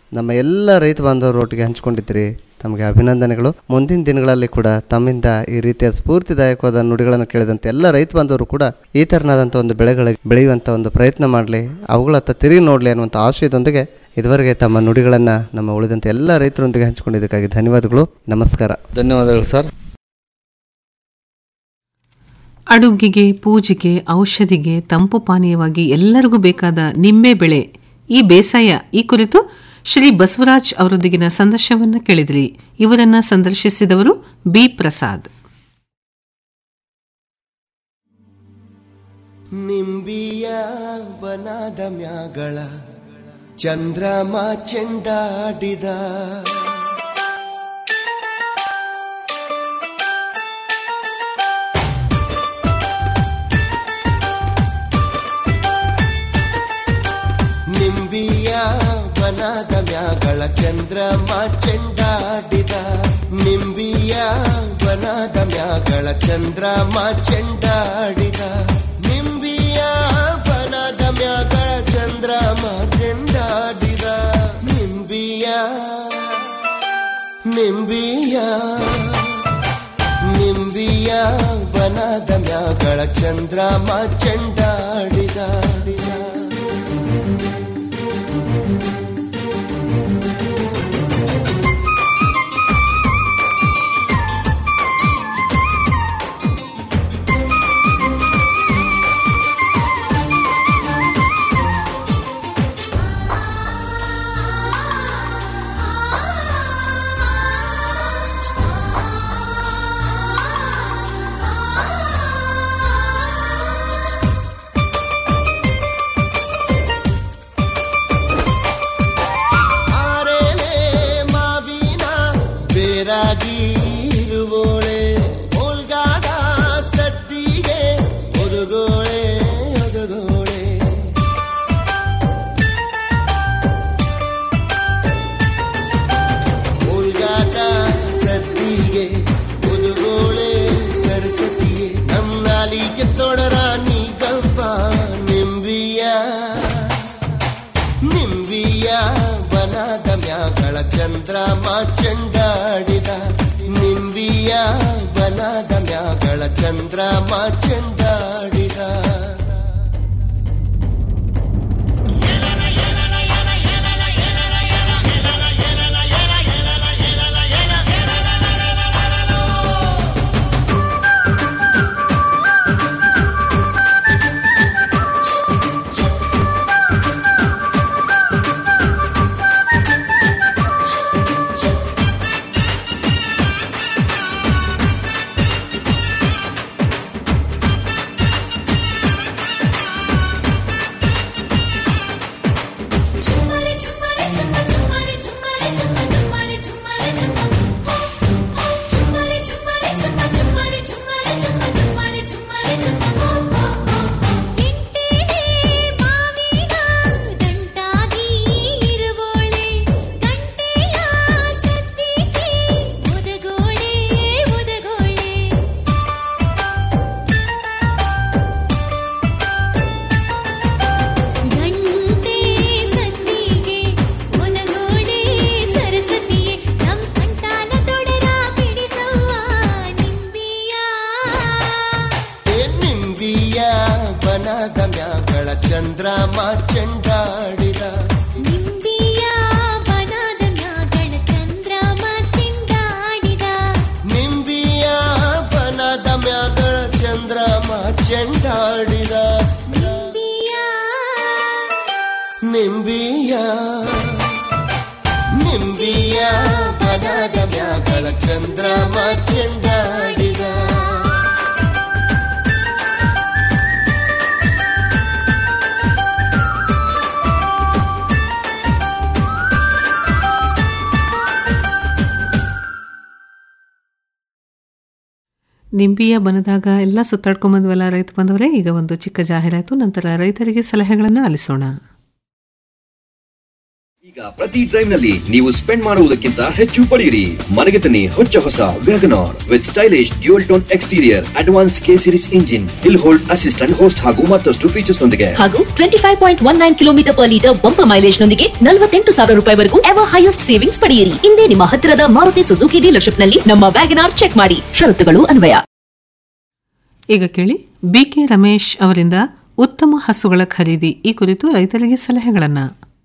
S: ನಮ್ಮ ಎಲ್ಲ ರೈತ ಬಾಂಧವರೊಟ್ಟಿಗೆ ಹಂಚಿಕೊಂಡಿದ್ದೀರಿ ತಮಗೆ ಅಭಿನಂದನೆಗಳು ಮುಂದಿನ ದಿನಗಳಲ್ಲಿ ಕೂಡ ತಮ್ಮಿಂದ ಈ ರೀತಿಯ ಸ್ಫೂರ್ತಿದಾಯಕವಾದ ನುಡಿಗಳನ್ನು ಕೇಳಿದಂತೆ ಎಲ್ಲ ರೈತ ಬಾಂಧವರು ಕೂಡ ಈ ಥರನಾದಂಥ ಒಂದು ಬೆಳೆಗಳ ಬೆಳೆಯುವಂಥ ಒಂದು ಪ್ರಯತ್ನ ಮಾಡಲಿ ಅವುಗಳತ್ತ ತಿರುಗಿ ನೋಡಲಿ ಅನ್ನುವಂಥ ಆಶಯದೊಂದಿಗೆ ಇದುವರೆಗೆ ತಮ್ಮ ನುಡಿಗಳನ್ನು ನಮ್ಮ ಉಳಿದಂಥ ಎಲ್ಲ ರೈತರೊಂದಿಗೆ ಹಂಚಿಕೊಂಡಿದ್ದಕ್ಕಾಗಿ ಧನ್ಯವಾದಗಳು ನಮಸ್ಕಾರ
T: ಧನ್ಯವಾದಗಳು ಸರ್
J: ಅಡುಗೆಗೆ ಪೂಜೆಗೆ ಔಷಧಿಗೆ ತಂಪು ಪಾನೀಯವಾಗಿ ಎಲ್ಲರಿಗೂ ಬೇಕಾದ ನಿಂಬೆ ಬೆಳೆ ಈ ಬೇಸಾಯ ಈ ಕುರಿತು ಶ್ರೀ ಬಸವರಾಜ್ ಅವರೊಂದಿಗಿನ ಸಂದರ್ಶನವನ್ನ ಕೇಳಿದ್ರಿ ಇವರನ್ನ ಸಂದರ್ಶಿಸಿದವರು ಬಿ ಪ್ರಸಾದ್
U: ನಿಂಬಿಯ ಬನದ ಮ್ಯಾಗಳ ಚಂದ್ರಮ ಚೆಂಡಾಡಿದ ನಿಂಬಿಯ ಬನದ ಮ್ಯಾಗಳ ಚಂದ್ರಮ ಚೆಂಡಾಡಿದ ನಿಂಬಿಯ ಬನದ ಮ್ಯಾಗಳ ಚಂದ್ರಮ ಚೆಂಡಾಡಿದ ನಿಂಬಿಯ ಬನದ ಮ್ಯಾಗಳ ಚಂದ್ರಮ ಚೆಂಡಾಡಿದ ನಿಂಬಿಯ ನಿಂಬಿಯ ನಿಂಬಿಯ ಬನದ ಮ್ಯಾಗಳ ಚಂದ್ರಮ ಚೆಂಡಾಡಿದ ಆರೇಲೆ ಮಾವಿನ ಬೇರಾಗಿರುವೋಳೆ ಓಲ್ಗಾದ ಸದ್ದಿಗೆ ಒದುಗೋಳೆ ಒದುಗೋಳೆ ಓಲ್ಗಾದ ಸದ್ದಿಗೆ ಒದುಗೋಳೆ ಸರಸ್ವತಿಗೆ ನಮ್ಮ ನಾಲಿಗೆ ತೊಡರ ನೀ ಗವ್ವ ನಿಂಬಿಯ ನಿಂಬಿಯ ಬನದ ಮ್ಯಾಗಳ ಚಂದ್ರಮ ಚೆಂಡಾಡಿದ ನಿಂಬಿಯ ಬನದ ಮ್ಯಾಗಳ ಚಂದ್ರಮ ಚೆಂಡಾಡಿದ
V: ಗಂಟೆ ಸದ್ದಿಗೆ ಒನಗೋಡೆ ಸರಸ್ವತಿಯೇ ನಮ್ ಕಂಟಾಲ ತೊಡರ ಬಿಡಿಸವ್ವ ನಿಂಬಿಯ
U: ಏ ನಿಂಬಿಯ ಬನದ ಮ್ಯಾಗಳ ಚಂದ್ರಮ ಚೆಂಡಾಡಿದ
V: ನಿಂಬಿಯ ಬನದ ಮ್ಯಾಗಳ ಚಂದ್ರಮ ಚೆಂಡಾಡಿದ
U: ನಿಂಬಿಯ ಬನದ ಮ್ಯಾಗಳ ಚಂದ್ರಮ ಚೆಂಡಾಡಿದ ನಿಂಬಿಯ ನಿಂಬಿಯ ಬನದ ಮ್ಯಾಗಳ ಚಂದ್ರಮ ಚೆಂಡಾಡಿದ
J: ನಿಂಬಿಯ ಬನದಾಗ ಎಲ್ಲ ಸುತ್ತಾಡ್ಕೊಂಬಂದ್ವಲ್ಲ ರೈತ ಬಂದವರೇ ಈಗ ಒಂದು ಚಿಕ್ಕ ಜಾಹೀರಾತು ನಂತರ ರೈತರಿಗೆ ಸಲಹೆಗಳನ್ನು ಆಲಿಸೋಣ
A: ಈಗ ಪ್ರತಿ ಡ್ರೈವ್ ನಲ್ಲಿ ನೀವು ಸ್ಪೆಂಡ್ ಮಾಡುವುದಕ್ಕಿಂತ ಹೆಚ್ಚು ಪಡೆಯಿರಿ ಮನೆಗೆ ತನ್ನಿ ಹೊಚ್ಚ ಹೊಸ WagonR with stylish dual tone exterior advance K series engine hill hold assistant host ಹಾಗೂ ಮತ್ತಷ್ಟು ಫೀಚರ್ಸ್ ನೊಂದಿಗೆ
R: ಹಾಗೂ twenty five point one nine kilometre per litre bumper mileage ನೊಂದಿಗೆ ನಲವತ್ತೆಂಟು ಸಾವಿರ ರೂಪಾಯಿವರೆಗೂ ಎವರ್ ಹೈಯೆಸ್ಟ್ ಸೇವಿಂಗ್ಸ್ ಪಡೆಯಿರಿ ಇಂದೇ ನಿಮ್ಮ ಹತ್ತಿರದ ಮಾರುತಿ ಸುಜುಕಿ ಡೀಲರ್ಶಿಪ್ ನಲ್ಲಿ ನಮ್ಮ ವ್ಯಾಗನಾರ್ ಚೆಕ್ ಮಾಡಿ ಷರತ್ತುಗಳು ಅನ್ವಯ
J: ಈಗ ಕೇಳಿ ಬಿಕೆ ರಮೇಶ್ ಅವರಿಂದ ಉತ್ತಮ ಹಸುಗಳ ಖರೀದಿ ಈ ಕುರಿತು ರೈತರಿಗೆ ಸಲಹೆಗಳನ್ನು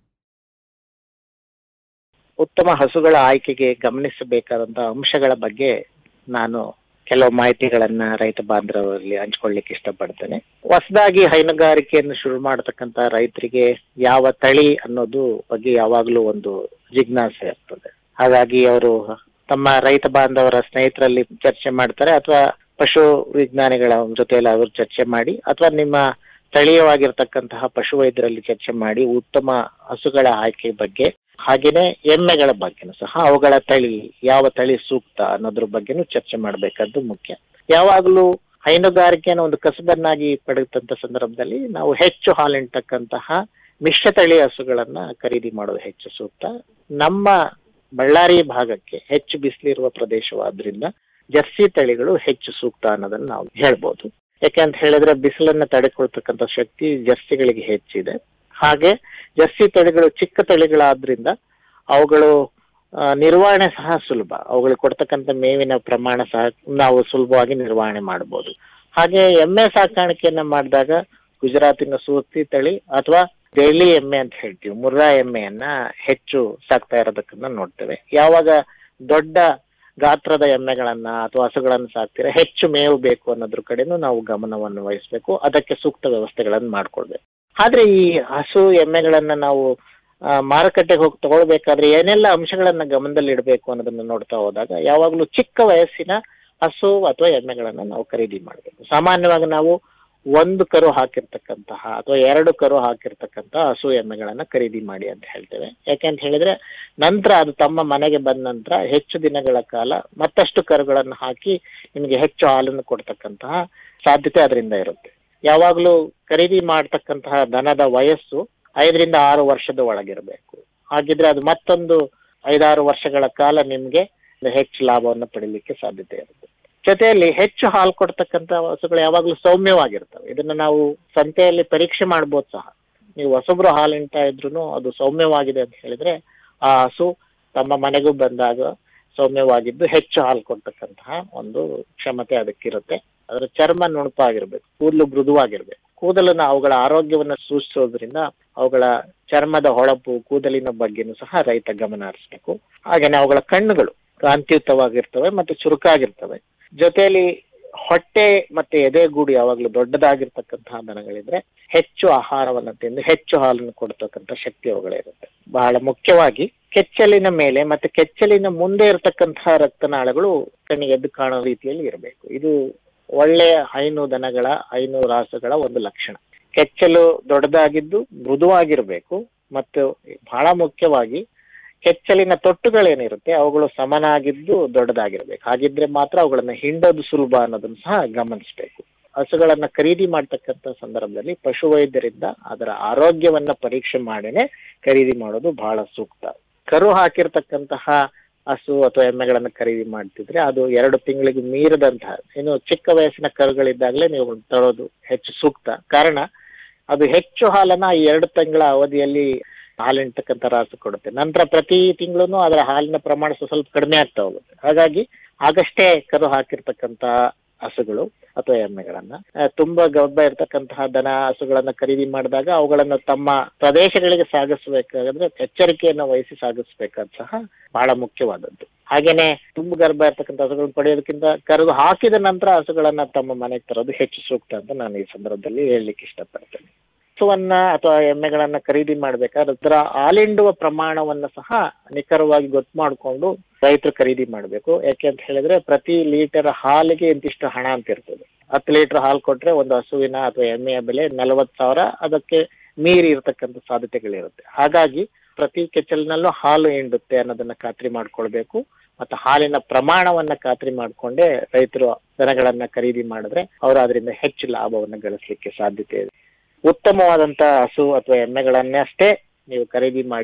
B: ಉತ್ತಮ ಹಸುಗಳ ಆಯ್ಕೆಗೆ ಗಮನಿಸಬೇಕಾದಂತಹ ಅಂಶಗಳ ಬಗ್ಗೆ ನಾನು ಕೆಲವು ಮಾಹಿತಿಗಳನ್ನ ರೈತ ಬಾಂಧವರಲ್ಲಿ ಹಂಚ್ಕೊಳ್ಳಿಕ್ಕೆ ಇಷ್ಟಪಡ್ತೇನೆ ಹೊಸದಾಗಿ ಹೈನುಗಾರಿಕೆಯನ್ನು ಶುರು ಮಾಡತಕ್ಕಂತ ರೈತರಿಗೆ ಯಾವ ತಳಿ ಅನ್ನೋದು ಬಗ್ಗೆ ಯಾವಾಗಲೂ ಒಂದು ಜಿಜ್ಞಾಸೆ ಇರ್ತದೆ ಹಾಗಾಗಿ ಅವರು ತಮ್ಮ ರೈತ ಬಾಂಧವರ ಸ್ನೇಹಿತರಲ್ಲಿ ಚರ್ಚೆ ಮಾಡ್ತಾರೆ ಅಥವಾ ಪಶು ವಿಜ್ಞಾನಿಗಳ ಜೊತೆಯಲ್ಲಿ ಅವರು ಚರ್ಚೆ ಮಾಡಿ ಅಥವಾ ನಿಮ್ಮ ಸ್ಥಳೀಯವಾಗಿರ್ತಕ್ಕಂತಹ ಪಶು ವೈದ್ಯರಲ್ಲಿ ಚರ್ಚೆ ಮಾಡಿ ಉತ್ತಮ ಹಸುಗಳ ಆಯ್ಕೆ ಬಗ್ಗೆ ಹಾಗೇನೆ ಎಮ್ಮೆಗಳ ಬಗ್ಗೆನೂ ಸಹ ಅವುಗಳ ತಳಿ ಯಾವ ತಳಿ ಸೂಕ್ತ ಅನ್ನೋದ್ರ ಬಗ್ಗೆನೂ ಚರ್ಚೆ ಮಾಡಬೇಕಾದ್ದು ಮುಖ್ಯ ಯಾವಾಗಲೂ ಹೈನುಗಾರಿಕೆಯನ್ನು ಒಂದು ಕಸಬನ್ನಾಗಿ ಪಡೆದಂತ ಸಂದರ್ಭದಲ್ಲಿ ನಾವು ಹೆಚ್ಚು ಹಾಲಿಂತಕ್ಕಂತಹ ಮಿಶ್ರ ತಳಿ ಹಸುಗಳನ್ನ ಖರೀದಿ ಮಾಡೋದು ಹೆಚ್ಚು ಸೂಕ್ತ ನಮ್ಮ ಬಳ್ಳಾರಿ ಭಾಗಕ್ಕೆ ಹೆಚ್ಚು ಬಿಸಿಲಿರುವ ಪ್ರದೇಶವಾದ್ರಿಂದ ಜರ್ಸಿ ತಳಿಗಳು ಹೆಚ್ಚು ಸೂಕ್ತ ಅನ್ನೋದನ್ನ ನಾವು ಹೇಳ್ಬೋದು ಯಾಕೆಂತ ಹೇಳಿದ್ರೆ ಬಿಸಿಲನ್ನ ತಡೆಕೊಳ್ತಕ್ಕಂಥ ಶಕ್ತಿ ಜರ್ಸಿಗಳಿಗೆ ಹೆಚ್ಚಿದೆ ಹಾಗೆ ಜರ್ಸಿ ತಳಿಗಳು ಚಿಕ್ಕ ತಳಿಗಳಾದ್ರಿಂದ ಅವುಗಳು ಆ, ನಿರ್ವಹಣೆ ಸಹ ಸುಲಭ ಅವುಗಳಿಗೆ ಕೊಡ್ತಕ್ಕಂಥ ಮೇವಿನ ಪ್ರಮಾಣ ಸಹ ನಾವು ಸುಲಭವಾಗಿ ನಿರ್ವಹಣೆ ಮಾಡಬಹುದು ಹಾಗೆ ಎಮ್ಮೆ ಸಾಕಾಣಿಕೆಯನ್ನ ಮಾಡಿದಾಗ ಗುಜರಾತಿನ ಸೂರ್ತಿ ತಳಿ ಅಥವಾ ದೆಹಲಿ ಎಮ್ಮೆ ಅಂತ ಹೇಳ್ತೀವಿ ಮುರ್ರಾ ಎಮ್ಮೆಯನ್ನ ಹೆಚ್ಚು ಸಾಕ್ತಾ ಇರೋದಕ್ಕನ್ನ ನೋಡ್ತೇವೆ ಯಾವಾಗ ದೊಡ್ಡ ಗಾತ್ರದ ಎಮ್ಮೆಗಳನ್ನ ಅಥವಾ ಹಸುಗಳನ್ನ ಸಾಕ್ತೀರಾ ಹೆಚ್ಚು ಮೇವು ಬೇಕು ಅನ್ನೋದ್ರ ಕಡೆನೂ ನಾವು ಗಮನವನ್ನು ವಹಿಸ್ಬೇಕು ಅದಕ್ಕೆ ಸೂಕ್ತ ವ್ಯವಸ್ಥೆಗಳನ್ನು ಮಾಡ್ಕೊಳ್ಬೇಕು ಆದ್ರೆ ಈ ಹಸು ಎಮ್ಮೆಗಳನ್ನ ನಾವು ಆ, ಮಾರುಕಟ್ಟೆಗೆ ಹೋಗಿ ತಗೊಳ್ಬೇಕಾದ್ರೆ ಏನೆಲ್ಲ ಅಂಶಗಳನ್ನ ಗಮನದಲ್ಲಿ ಇಡಬೇಕು ಅನ್ನೋದನ್ನ ನೋಡ್ತಾ ಹೋದಾಗ ಯಾವಾಗಲೂ ಚಿಕ್ಕ ವಯಸ್ಸಿನ ಹಸು ಅಥವಾ ಎಮ್ಮೆಗಳನ್ನ ನಾವು ಖರೀದಿ ಮಾಡಬೇಕು ಸಾಮಾನ್ಯವಾಗಿ ನಾವು ಒಂದು ಕರು ಹಾಕಿರ್ತಕ್ಕಂತಹ ಅಥವಾ ಎರಡು ಕರು ಹಾಕಿರ್ತಕ್ಕಂತಹ ಹಸು ಎಮ್ಮೆಗಳನ್ನ ಖರೀದಿ ಮಾಡಿ ಅಂತ ಹೇಳ್ತೇವೆ ಯಾಕೆಂತ ಹೇಳಿದ್ರೆ ನಂತರ ಅದು ತಮ್ಮ ಮನೆಗೆ ಬಂದ ನಂತರ ಹೆಚ್ಚು ದಿನಗಳ ಕಾಲ ಮತ್ತಷ್ಟು ಕರುಗಳನ್ನು ಹಾಕಿ ನಿಮಗೆ ಹೆಚ್ಚು ಹಾಲನ್ನು ಕೊಡ್ತಕ್ಕಂತಹ ಸಾಧ್ಯತೆ ಅದರಿಂದ ಇರುತ್ತೆ ಯಾವಾಗಲೂ ಖರೀದಿ ಮಾಡ್ತಕ್ಕಂತಹ ದನದ ವಯಸ್ಸು ಐದರಿಂದ ಆರು ವರ್ಷದ ಒಳಗಿರಬೇಕು ಹಾಗಿದ್ರೆ ಅದು ಮತ್ತೊಂದು ಐದಾರು ವರ್ಷಗಳ ಕಾಲ ನಿಮ್ಗೆ ಹೆಚ್ಚು ಲಾಭವನ್ನು ಪಡಿಲಿಕ್ಕೆ ಸಾಧ್ಯತೆ ಇರುತ್ತೆ ಜೊತೆಯಲ್ಲಿ ಹೆಚ್ಚು ಹಾಲು ಕೊಡ್ತಕ್ಕಂತ ಹಸುಗಳು ಯಾವಾಗಲೂ ಸೌಮ್ಯವಾಗಿರ್ತವೆ ಇದನ್ನ ನಾವು ಸಂತೆಯಲ್ಲಿ ಪರೀಕ್ಷೆ ಮಾಡ್ಬೋದು ಸಹ ನೀವು ಹೊಸಬ್ರು ಹಾಲು ಇಂತ ಇದ್ರು ಅದು ಸೌಮ್ಯವಾಗಿದೆ ಅಂತ ಹೇಳಿದ್ರೆ ಆ ಹಸು ತಮ್ಮ ಮನೆಗೂ ಬಂದಾಗ ಸೌಮ್ಯವಾಗಿದ್ದು ಹೆಚ್ಚು ಹಾಲು ಕೊಡ್ತಕ್ಕಂತಹ ಒಂದು ಕ್ಷಮತೆ ಅದಕ್ಕಿರುತ್ತೆ ಅದರ ಚರ್ಮ ನುಣುಪಾಗಿರ್ಬೇಕು ಕೂದಲು ಮೃದುವಾಗಿರ್ಬೇಕು ಕೂದಲನ್ನ ಅವುಗಳ ಆರೋಗ್ಯವನ್ನ ಸೂಚಿಸೋದ್ರಿಂದ ಅವುಗಳ ಚರ್ಮದ ಹೊಳಪು ಕೂದಲಿನ ಬಗ್ಗೆನೂ ಸಹ ರೈತ ಗಮನ ಹರಿಸ್ಬೇಕು ಹಾಗೇನೆ ಅವುಗಳ ಕಣ್ಣುಗಳು ಕಾಂತಿಯುತವಾಗಿರ್ತವೆ ಮತ್ತು ಚುರುಕಾಗಿರ್ತವೆ ಜೊತೆಯಲ್ಲಿ ಹೊಟ್ಟೆ ಮತ್ತೆ ಎದೆಗೂಡು ಯಾವಾಗಲೂ ದೊಡ್ಡದಾಗಿರ್ತಕ್ಕಂತಹ ದನಗಳಿದ್ರೆ ಹೆಚ್ಚು ಆಹಾರವನ್ನ ತಿಂದು ಹೆಚ್ಚು ಹಾಲನ್ನು ಕೊಡ್ತಕ್ಕಂಥ ಶಕ್ತಿ ಅವುಗಳಿರುತ್ತೆ ಬಹಳ ಮುಖ್ಯವಾಗಿ ಕೆಚ್ಚಲಿನ ಮೇಲೆ ಮತ್ತೆ ಕೆಚ್ಚಲಿನ ಮುಂದೆ ಇರತಕ್ಕಂತಹ ರಕ್ತನಾಳಗಳು ಕಣ್ಣಿಗೆ ಎದ್ದು ಕಾಣೋ ರೀತಿಯಲ್ಲಿ ಇರಬೇಕು ಇದು ಒಳ್ಳೆಯ ಹೈನು ದನಗಳ ಹೈನು ರಾಸುಗಳ ಒಂದು ಲಕ್ಷಣ ಕೆಚ್ಚಲು ದೊಡ್ಡದಾಗಿದ್ದು ಮೃದುವಾಗಿರ್ಬೇಕು ಮತ್ತು ಬಹಳ ಮುಖ್ಯವಾಗಿ ಕೆಚ್ಚಲಿನ ತೊಟ್ಟುಗಳೇನಿರುತ್ತೆ ಅವುಗಳು ಸಮನಾಗಿದ್ದು ದೊಡ್ಡದಾಗಿರ್ಬೇಕು ಹಾಗಿದ್ರೆ ಮಾತ್ರ ಅವುಗಳನ್ನ ಹಿಂಡೋದು ಸುಲಭ ಅನ್ನೋದನ್ನ ಸಹ ಗಮನಿಸಬೇಕು ಹಸುಗಳನ್ನ ಖರೀದಿ ಮಾಡ್ತಕ್ಕಂಥ ಸಂದರ್ಭದಲ್ಲಿ ಪಶುವೈದ್ಯರಿಂದ ಅದರ ಆರೋಗ್ಯವನ್ನ ಪರೀಕ್ಷೆ ಮಾಡೇನೆ ಖರೀದಿ ಮಾಡೋದು ಬಹಳ ಸೂಕ್ತ ಕರು ಹಾಕಿರ್ತಕ್ಕಂತಹ ಹಸು ಅಥವಾ ಎಮ್ಮೆಗಳನ್ನ ಖರೀದಿ ಮಾಡ್ತಿದ್ರೆ ಅದು ಎರಡು ತಿಂಗಳಿಗೆ ಮೀರದಂತಹ ಇನ್ನು ಚಿಕ್ಕ ವಯಸ್ಸಿನ ಕರುಗಳಿದ್ದಾಗಲೇ ನೀವು ತಳೋದು ಹೆಚ್ಚು ಸೂಕ್ತ ಕಾರಣ ಅದು ಹೆಚ್ಚು ಹಾಲನ್ನ ಈ ಎರಡು ತಿಂಗಳ ಅವಧಿಯಲ್ಲಿ ಹಾಲಿಂತಕ್ಕಂಥ ರಾಸು ಕೊಡುತ್ತೆ ನಂತರ ಪ್ರತಿ ತಿಂಗಳು ಅದರ ಹಾಲಿನ ಪ್ರಮಾಣ ಸ್ವಲ್ಪ ಸ್ವಲ್ಪ ಕಡಿಮೆ ಆಗ್ತಾ ಹೋಗುತ್ತೆ ಹಾಗಾಗಿ ಆಗಷ್ಟೇ ಕರು ಹಾಕಿರ್ತಕ್ಕಂತ ಹಸುಗಳು ಅಥವಾ ಎಮ್ಮೆಗಳನ್ನ ಆ, ತುಂಬಾ ಗರ್ಭ ಇರ್ತಕ್ಕಂತಹ ದನ ಹಸುಗಳನ್ನ ಖರೀದಿ ಮಾಡಿದಾಗ ಅವುಗಳನ್ನ ತಮ್ಮ ಪ್ರದೇಶಗಳಿಗೆ ಸಾಗಿಸಬೇಕಾದ್ರೆ ಎಚ್ಚರಿಕೆಯನ್ನ ವಹಿಸಿ ಸಾಗಿಸ್ಬೇಕಾದ್ ಸಹ ಬಹಳ ಮುಖ್ಯವಾದದ್ದು ಹಾಗೇನೆ ತುಂಬ ಗರ್ಭ ಇರ್ತಕ್ಕಂಥ ಹಸುಗಳನ್ನ ಪಡೆಯೋದಕ್ಕಿಂತ ಕರೆದು ಹಾಕಿದ ನಂತರ ಹಸುಗಳನ್ನ ತಮ್ಮ ಮನೆಗೆ ತರೋದು ಹೆಚ್ಚು ಸೂಕ್ತ ಅಂತ ನಾನು ಈ ಸಂದರ್ಭದಲ್ಲಿ ಹೇಳಲಿಕ್ಕೆ ಇಷ್ಟಪಡ್ತೇನೆ ಹಸುವನ್ನ ಅಥವಾ ಎಮ್ಮೆಗಳನ್ನ ಖರೀದಿ ಮಾಡ್ಬೇಕಾದ್ರೆ ಅದರ ಹಾಲಿಂಡುವ ಪ್ರಮಾಣವನ್ನ ಸಹ ನಿಖರವಾಗಿ ಗೊತ್ತು ಮಾಡಿಕೊಂಡು ರೈತರು ಖರೀದಿ ಮಾಡಬೇಕು ಯಾಕೆ ಅಂತ ಹೇಳಿದ್ರೆ ಪ್ರತಿ ಲೀಟರ್ ಹಾಲಿಗೆ ಇಂತಿಷ್ಟು ಹಣ ಅಂತ ಇರ್ತದೆ ಹತ್ತು ಲೀಟರ್ ಹಾಲು ಕೊಟ್ರೆ ಒಂದು ಹಸುವಿನ ಅಥವಾ ಎಮ್ಮೆಯ ಬೆಲೆ ನಲವತ್ತು ಸಾವಿರ ಅದಕ್ಕೆ ಮೀರಿ ಇರತಕ್ಕಂಥ ಸಾಧ್ಯತೆಗಳಿರುತ್ತೆ ಹಾಗಾಗಿ ಪ್ರತಿ ಕೆಚ್ಚಲಿನಲ್ಲೂ ಹಾಲು ಹಿಂಡುತ್ತೆ ಅನ್ನೋದನ್ನ ಖಾತ್ರಿ ಮಾಡ್ಕೊಳ್ಬೇಕು ಮತ್ತು ಹಾಲಿನ ಪ್ರಮಾಣವನ್ನ ಖಾತ್ರಿ ಮಾಡ್ಕೊಂಡೇ ರೈತರು ದನಗಳನ್ನ ಖರೀದಿ ಮಾಡಿದ್ರೆ ಅವರು ಅದರಿಂದ ಹೆಚ್ಚು ಲಾಭವನ್ನ ಗಳಿಸ್ಲಿಕ್ಕೆ ಸಾಧ್ಯತೆ ಇದೆ ಉತ್ತಮವಾದಂತ ಹಸು ಅಥವಾ ಎಮ್ಮೆಗಳನ್ನೇ ಅಷ್ಟೇ ನೀವು ಖರೀದಿ ಮಾಡಿ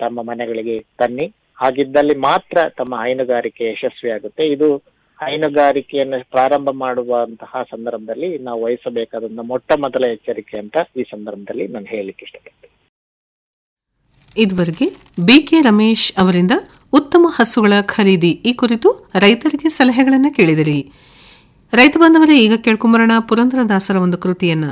B: ತಮ್ಮ ಮನೆಗಳಿಗೆ ತನ್ನಿ ಹಾಗಿದ್ದಲ್ಲಿ ಮಾತ್ರ ತಮ್ಮ ಹೈನುಗಾರಿಕೆ ಯಶಸ್ವಿಯಾಗುತ್ತೆ ಇದು ಹೈನುಗಾರಿಕೆಯನ್ನು ಪ್ರಾರಂಭ ಮಾಡುವಂತಹ ಸಂದರ್ಭದಲ್ಲಿ ನಾವು ವಹಿಸಬೇಕಾದಂತ ಮೊಟ್ಟ ಮೊದಲ ಎಚ್ಚರಿಕೆ ಅಂತ ಈ ಸಂದರ್ಭದಲ್ಲಿ ನಾನು ಹೇಳಲಿಕ್ಕೆ ಇಷ್ಟಪಡ್ತೀನಿ
J: ಇದುವರೆಗೆ ಬಿಕೆ ರಮೇಶ್ ಅವರಿಂದ ಉತ್ತಮ ಹಸುಗಳ ಖರೀದಿ ಈ ಕುರಿತು ರೈತರಿಗೆ ಸಲಹೆಗಳನ್ನು ಕೇಳಿದಿರಿ ರೈತ ಬಾಂಧವರೇ ಈಗ ಕೇಳ್ಕೊಂಬರೋಣ ಪುರಂದರದಾಸರ ಒಂದು ಕೃತಿಯನ್ನ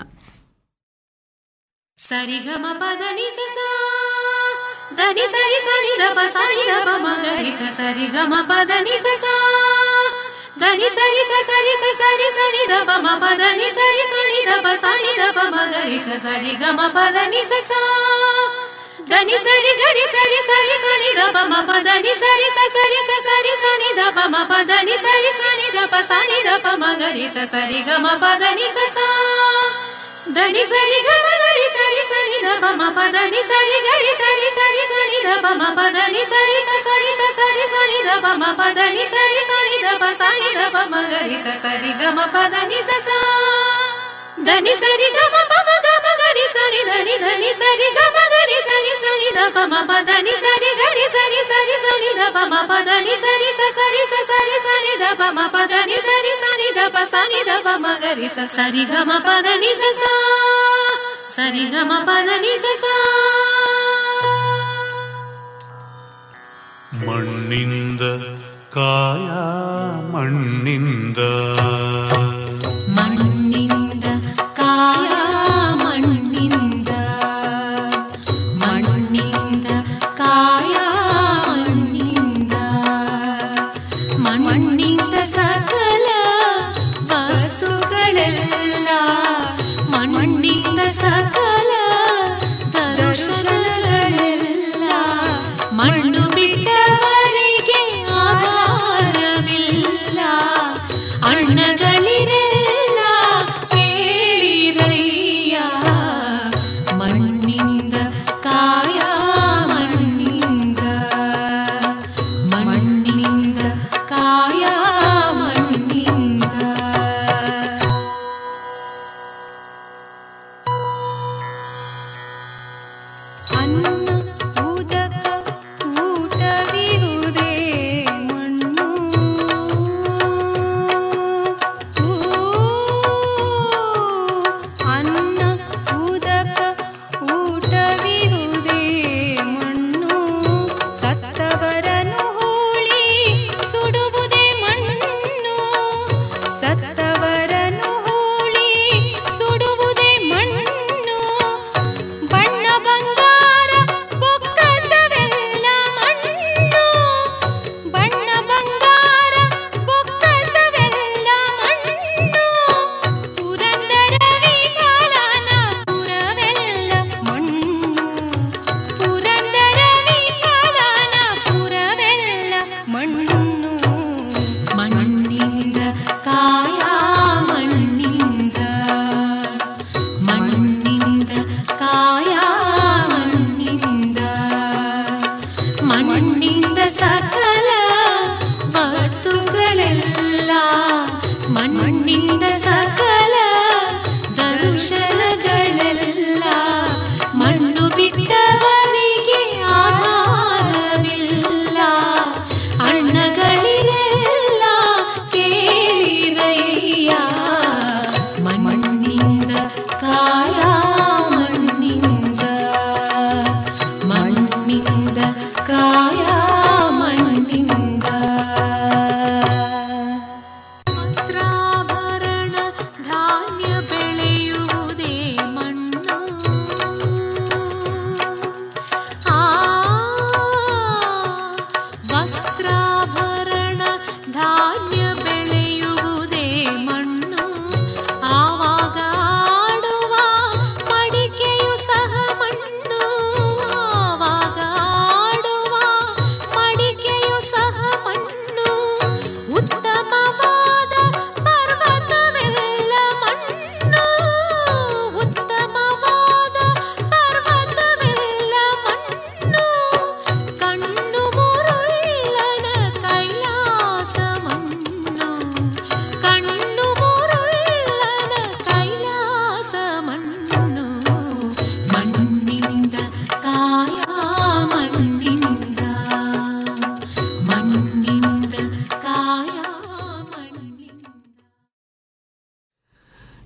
V: ಸರಿಗಮ ಪದನಿ ಸಸ ಧನಿ ಸರಿ ಸರಿ ದಪ ಸರಿ ದಪ ಮಗರಿ ಸ ಸರಿ ಗಮ ಪದನಿ ಸಸ ಧನಿ ಸರಿ ಸ ಸರಿ ಸ ಸರಿ ಸರಿ ದಪ ಮ ಪದನಿ ಸರಿ ಸರಿ ದಪ ಸರಿ ದಪ ಮಗರಿ ಸ ಸರಿ ಗಮ ಪದನಿ ಸಸ ಧನಿ ಸರಿ ಗರಿ ಸರಿ ಸರಿ ಸರಿ ದಪ ಮ ಪದನಿ ಸರಿ ಸ ಸರಿ ಸ ಸರಿ ಸರಿ ದಪ ಮ ಪದನಿ ಸರಿ ಸರಿ ದಪ ಸರಿ ದಪ ಮಗರಿ ಸ ಸರಿ ಗಮ ಪದನಿ ಸಸ ಧನಿ ಸರಿ ಗಮ ಗರಿ ಸರಿ ಸರಿ ದ ಮ ಪದನಿ ಸರಿ ಗರಿ ಸರಿ ಸರಿ ಸರಿ ದ ಮ ಪದನಿ ಸರಿ ಸ ಸರಿ ಸ ಸರಿ ಸರಿ ದ ಮ ಪದನಿ ಸರಿ ಸರಿ ದ ಪ ಸರಿ ದ ಮ ಗರಿ ಸ ಸರಿ ಗ ಮ ಪದನಿ ಸ ಸ ಧನಿ ಸರಿ ಗ ಮ ಪ ಮ ಗ ಮ ಗರಿ ಸರಿ ಧನಿ ಧನಿ ಸರಿ ಗ ಮ ಗರಿ ಸರಿ ಸರಿ ದ ಪ ಮ ಪದನಿ ಸರಿ ಗರಿ ಸರಿ ಸರಿ ಸರಿ ದ ಪ ಮ ಪದನಿ ಸರಿ ಸ ಸರಿ ಸ ಸರಿ ಸರಿ ದ ಪ ಮ ಪದನಿ ಸರಿ ಸರಿ ದ ಪ ಸರಿ ದ ಪ ಮ ಗರಿ ಸ ಸರಿ ಗ ಮ ಪದನಿ ಸ ಸ ಸರಿ ಗ ಮ ಪದನಿ ಸ ಸ
C: ಮಣ್ಣಿಂದ ಕಾಯ ಮಣ್ಣಿಂದ
V: ಮಣ್ಣಿಂದ ಕಾಯ ಮಣ್ಣಿಂದ ಮಣ್ಣಿಂದ ಕಾಯ ಮಣ್ಣಿಂದ ಮಣ್ಣಿಂದ ಸಕಲ ವಸ್ತುಗಳೆಲ್ಲ ಮಣ್ಣಿಂದ ಸಕಲ ದರ್ಶನಗಳೆಲ್ಲ ಮಣ್ಣು ಬಿಟ್ಟವರಿಗೆ ಆಧಾರವಿಲ್ಲ ಅಣ್ಣಗಳಿರ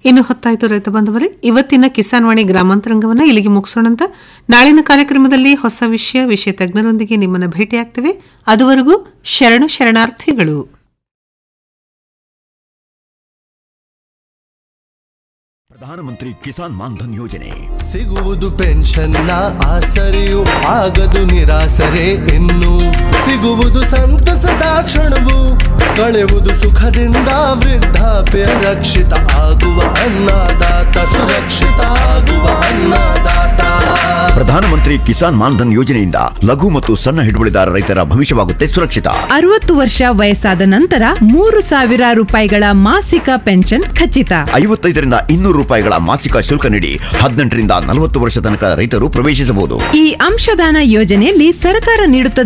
J: ಇನ್ನು ಹೊತ್ತಾಯ್ತು ರೈತ ಬಂಧುವರೇ ಇವತ್ತಿನ ಕಿಸಾನ್ ವಾಣಿ ಗ್ರಾಮಾಂತರಂಗವನ್ನ ಇಲ್ಲಿಗೆ ಮುಗಿಸೋಣ ಅಂತ ನಾಳಿನ ಕಾರ್ಯಕ್ರಮದಲ್ಲಿ ಹೊಸ ವಿಷಯ ವಿಷಯ ತಜ್ಞರೊಂದಿಗೆ ನಿಮ್ಮನ್ನ ಭೇಟಿಯಾಗ್ತೇವೆ ಅದುವರೆಗೂ ಶರಣು ಶರಣಾರ್ಥಿಗಳು
D: ಪ್ರಧಾನಮಂತ್ರಿ ಕಿಸಾನ್ ಮಾನ್ಧನ್ ಯೋಜನೆ
U: ಸಿಗುವುದು ಪೆನ್ಷನ್ನ ಆಸರೆಯು ಆಗದು ನಿರಾಸರೆ ಇನ್ನು ಸಿಗುವುದು ಸಂತಸದ ಕ್ಷಣವು ಕಳೆವುದು ಸುಖದಿಂದ ವೃದ್ಧಾಪ್ಯ ರಕ್ಷಿತ ಆಗುವ ಅನ್ನದಾತ ಸುರಕ್ಷಿತ ಆಗುವ ಅನ್ನದಾತ
D: ಪ್ರಧಾನಮಂತ್ರಿ ಕಿಸಾನ್ ಮಾನ್ಧನ್ ಯೋಜನೆಯಿಂದ ಲಘು ಮತ್ತು ಸಣ್ಣ ಹಿಡುವಳಿದಾರ ರೈತರ ಭವಿಷ್ಯವಾಗುತ್ತೆ ಸುರಕ್ಷಿತ
O: ಅರವತ್ತು ವರ್ಷ ವಯಸ್ಸಾದ ನಂತರ ಮೂರು ಸಾವಿರ ರೂಪಾಯಿಗಳ ಮಾಸಿಕ ಪೆನ್ಷನ್ ಖಚಿತ
D: ಐವತ್ತೈದರಿಂದ ಇನ್ನೂರು ರೂಪಾಯಿಗಳ ಮಾಸಿಕ ಶುಲ್ಕ ನೀಡಿ ಹದಿನೆಂಟರಿಂದ ನಲವತ್ತು ವರ್ಷ ತನಕ ರೈತರು ಪ್ರವೇಶಿಸಬಹುದು
O: ಈ ಅಂಶದಾನ ಯೋಜನೆಯಲ್ಲಿ ಸರ್ಕಾರ ನೀಡುತ್ತದೆ